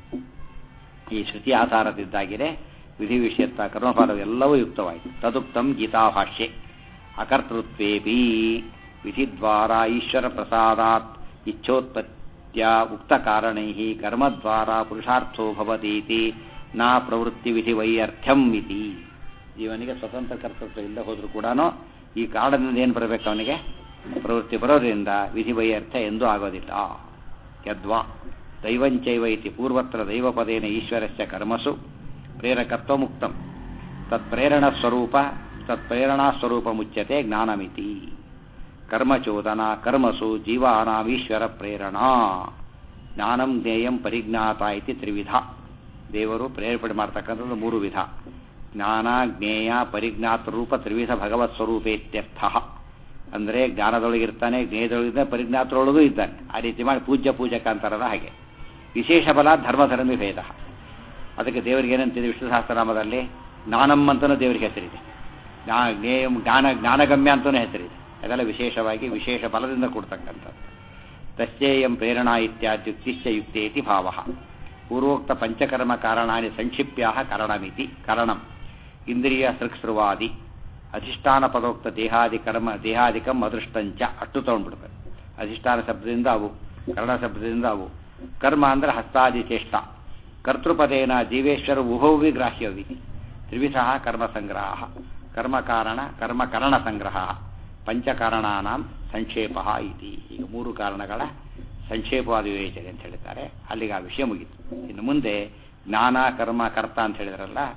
ಈ ಶ್ರುತಿ ಆಧಾರದಿದ್ದಾಗಿದೆ ವಿಧಿ ವಿಷಯತ್ವ ಕರ್ಮಫಲವೆಲ್ಲವೂ ಯುಕ್ತವಾಯಿತು ತದುಕ್ತಂ ಗೀತಾಭಾಷ್ಯೆ ಅಕರ್ತೃತ್ವೇಪಿ ವಿಧಿದ್ವಾರ ಈಶ್ವರ ಪ್ರಸಾದಾತ್ ಇಚ್ಛೋತ್ಪತ್ಯ ಉಕ್ತ ಕಾರಣೈ ಕರ್ಮದ್ವಾರ ಪುರುಷಾರ್ಥೋ ಭವತೀತಿ ನಾ ಪ್ರವೃತ್ತಿ ವಿಧಿ ವೈಯರ್ಥ್ಯಂ ಇತಿ ಜೀವನಿಗೆ ಸ್ವತಂತ್ರ ಕರ್ತೃತ್ವ ಇಲ್ಲದೆ ಹೋದರೂ ಕೂಡ ಈ ಕಾರಣದಿಂದ ಏನು ಬರಬೇಕು ಅವನಿಗೆ ಪ್ರವೃತ್ತಿ ಬರೋದ್ರಿಂದ ವಿಧಿ ವೈಯರ್ಥ ಎಂದೂ ಆಗೋದಿಲ್ಲ ಯದ್ವಾ ದೈವಂಚೈವ ಇತಿ ಪೂರ್ವತ್ರ ದೈವಪದೇನ ಈಶ್ವರಸ್ಯ ಕರ್ಮಸು ಪ್ರೇರಕತ್ವ ಮುಕ್ತಂ ತತ್ಪ್ರೇರಣ ಸ್ವರೂಪ ತತ್ಪ್ರೇರಣಾ ಸ್ವರೂಪ ಮುಚ್ಯತೆ ಜ್ಞಾನಮಿತಿ ಕರ್ಮಚೋದನ ಕರ್ಮಸು ಜೀವಾನಾಮೀಶ್ವರ ಪ್ರೇರಣಾ ಜ್ಞಾನಂ ಜ್ಞೇಯಂ ಪರಿಜ್ಞಾತ ಇತಿ ತ್ರಿವಿಧ ದೇವರು ಪ್ರೇರೇಪಣೆ ಮಾಡ್ತಕ್ಕಂಥದ್ದು ಮೂರು ವಿಧ ಜ್ಞಾನ ಜ್ಞೇಯ ಪರಿಜ್ಞಾತ ರೂಪ ತ್ರಿವಿಧ ಭಗವತ್ ಸ್ವರೂಪೇತ್ಯರ್ಥ ಅಂದರೆ ಜ್ಞಾನದೊಳಗಿರ್ತಾನೆ ಜ್ಞೇಯದೊಳಗಿದ್ದಾನೆ ಪರಿಜ್ಞಾತರೊಳಗೂ ಇದ್ದಾನೆ ಆ ರೀತಿ ಮಾಡಿ ಪೂಜ್ಯ ಪೂಜಕ ಅಂತಾರಲ್ಲ ಹಾಗೆ ವಿಶೇಷ ಬಲ ಧರ್ಮಧರ್ಮಿ ಭೇದ ಅದಕ್ಕೆ ದೇವರಿಗೆ ಏನಂತಿದೆ ವಿಷ್ಣು ಸಹಸ್ರನಾಮದಲ್ಲಿ ಜ್ಞಾನಂ ಅಂತಲೂ ದೇವರಿಗೆ ಹೆಸರಿದೆ ಜ್ಞಾ ಜ್ಞೇಯಂ ಜ್ಞಾನ ಜ್ಞಾನಗಮ್ಯ ಅಂತಲೂ ಹೆಸರಿದೆ ಅದೆಲ್ಲ ವಿಶೇಷವಾಗಿ ವಿಶೇಷ ಬಲದಿಂದ ಕೊಡ್ತಕ್ಕಂಥದ್ದು ತಸ್ಯೇಯಂ ಪ್ರೇರಣಾ ಇತ್ಯಾದ್ಯುಕ್ತಿಶ್ಚ ಯುಕ್ತೇತಿ ಭಾವ ಪೂರ್ವೋಕ್ತ ಪಂಚಕರ್ಮ ಕಾರಣಾನಿ ಸಂಕ್ಷಿಪ್ಯ ಕಾರಣಮಿತಿ ಕಾರಣಂ ಇಂದ್ರಿಯ ಸೃಕ್ಸೃವಾದಿ ಅಧಿಷ್ಠಾನ ಪದೋಕ್ತ ದೇಹಾದಿ ಕರ್ಮ ದೇಹಾದಿಕಂ ಅದೃಷ್ಟಂಚ ಅಷ್ಟು ತಗೊಂಡ್ಬಿಡ್ಬೇಕು ಅಧಿಷ್ಠಾನ ಶಬ್ದದಿಂದ ಅವು ಕರ್ಣ ಶಬ್ದದಿಂದ ಅವು ಕರ್ಮ ಅಂದ್ರೆ ಹಸ್ತಾದಿ ಚೇಷ್ಟ ಕರ್ತೃಪದೇನ ಜೀವೇಶ್ವರ ಉಭವಿ ಗ್ರಾಹ್ಯವಿ ತ್ರಿವಿಧ ಕರ್ಮ ಸಂಗ್ರಹ ಕರ್ಮಕಾರಣ ಕರ್ಮಕರಣ ಸಂಗ್ರಹ ಪಂಚಕಾರಣಾನಾಂ ಸಂಕ್ಷೇಪ ಇತಿ ಈಗ ಮೂರು ಕಾರಣಗಳ ಸಂಕ್ಷೇಪವಾದ ವಿವೇಚನೆ ಅಂತ ಹೇಳಿದ್ದಾರೆ ಅಲ್ಲಿಗೆ ಆ ವಿಷಯ ಮುಗೀತು ಇನ್ನು ಮುಂದೆ ಜ್ಞಾನ ಕರ್ಮ ಕರ್ತ ಅಂತ ಹೇಳಿದ್ರಲ್ಲ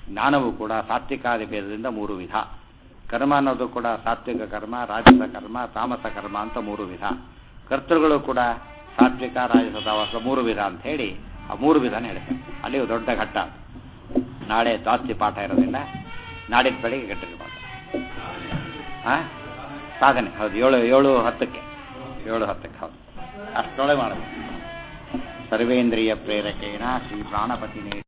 ಜ್ಞಾನವು ಕೂಡ ಸಾತ್ವಿಕಾದಿ ಭೇದದಿಂದ ಮೂರು ವಿಧ ಕರ್ಮ ಅನ್ನೋದು ಕೂಡ ಸಾತ್ವಿಕ ಕರ್ಮ ರಾಜಸ ಕರ್ಮ ತಾಮಸ ಕರ್ಮ ಅಂತ ಮೂರು ವಿಧ ಕರ್ತೃಗಳು ಕೂಡ ಸಾತ್ವಿಕ ರಾಜಸ ತಾಮಸ ಮೂರು ವಿಧ ಅಂತ ಹೇಳಿ ಆ ಮೂರು ವಿಧಾನ ಹೇಳ್ತಾರೆ ಅಲ್ಲಿ ದೊಡ್ಡ ಘಟ್ಟ ನಾಳೆ ಜಾಸ್ತಿ ಪಾಠ ಇರೋದಿಲ್ಲ ನಾಡಿದ್ದು ಬೆಳಿಗ್ಗೆ ಗಟ್ಟಿಗೆ ಪಾಠ ಹಾಂ ಸಾಧನೆ ಹೌದು ಏಳು ಏಳು ಹತ್ತಕ್ಕೆ ಏಳು ಹತ್ತಕ್ಕೆ ಹೌದು ಅಷ್ಟೊಳಗೆ ಮಾಡಬೇಕು ಸರ್ವೇಂದ್ರಿಯ ಪ್ರೇರಕೇಣ ಶ್ರೀ ಪ್ರಾಣಪತಿ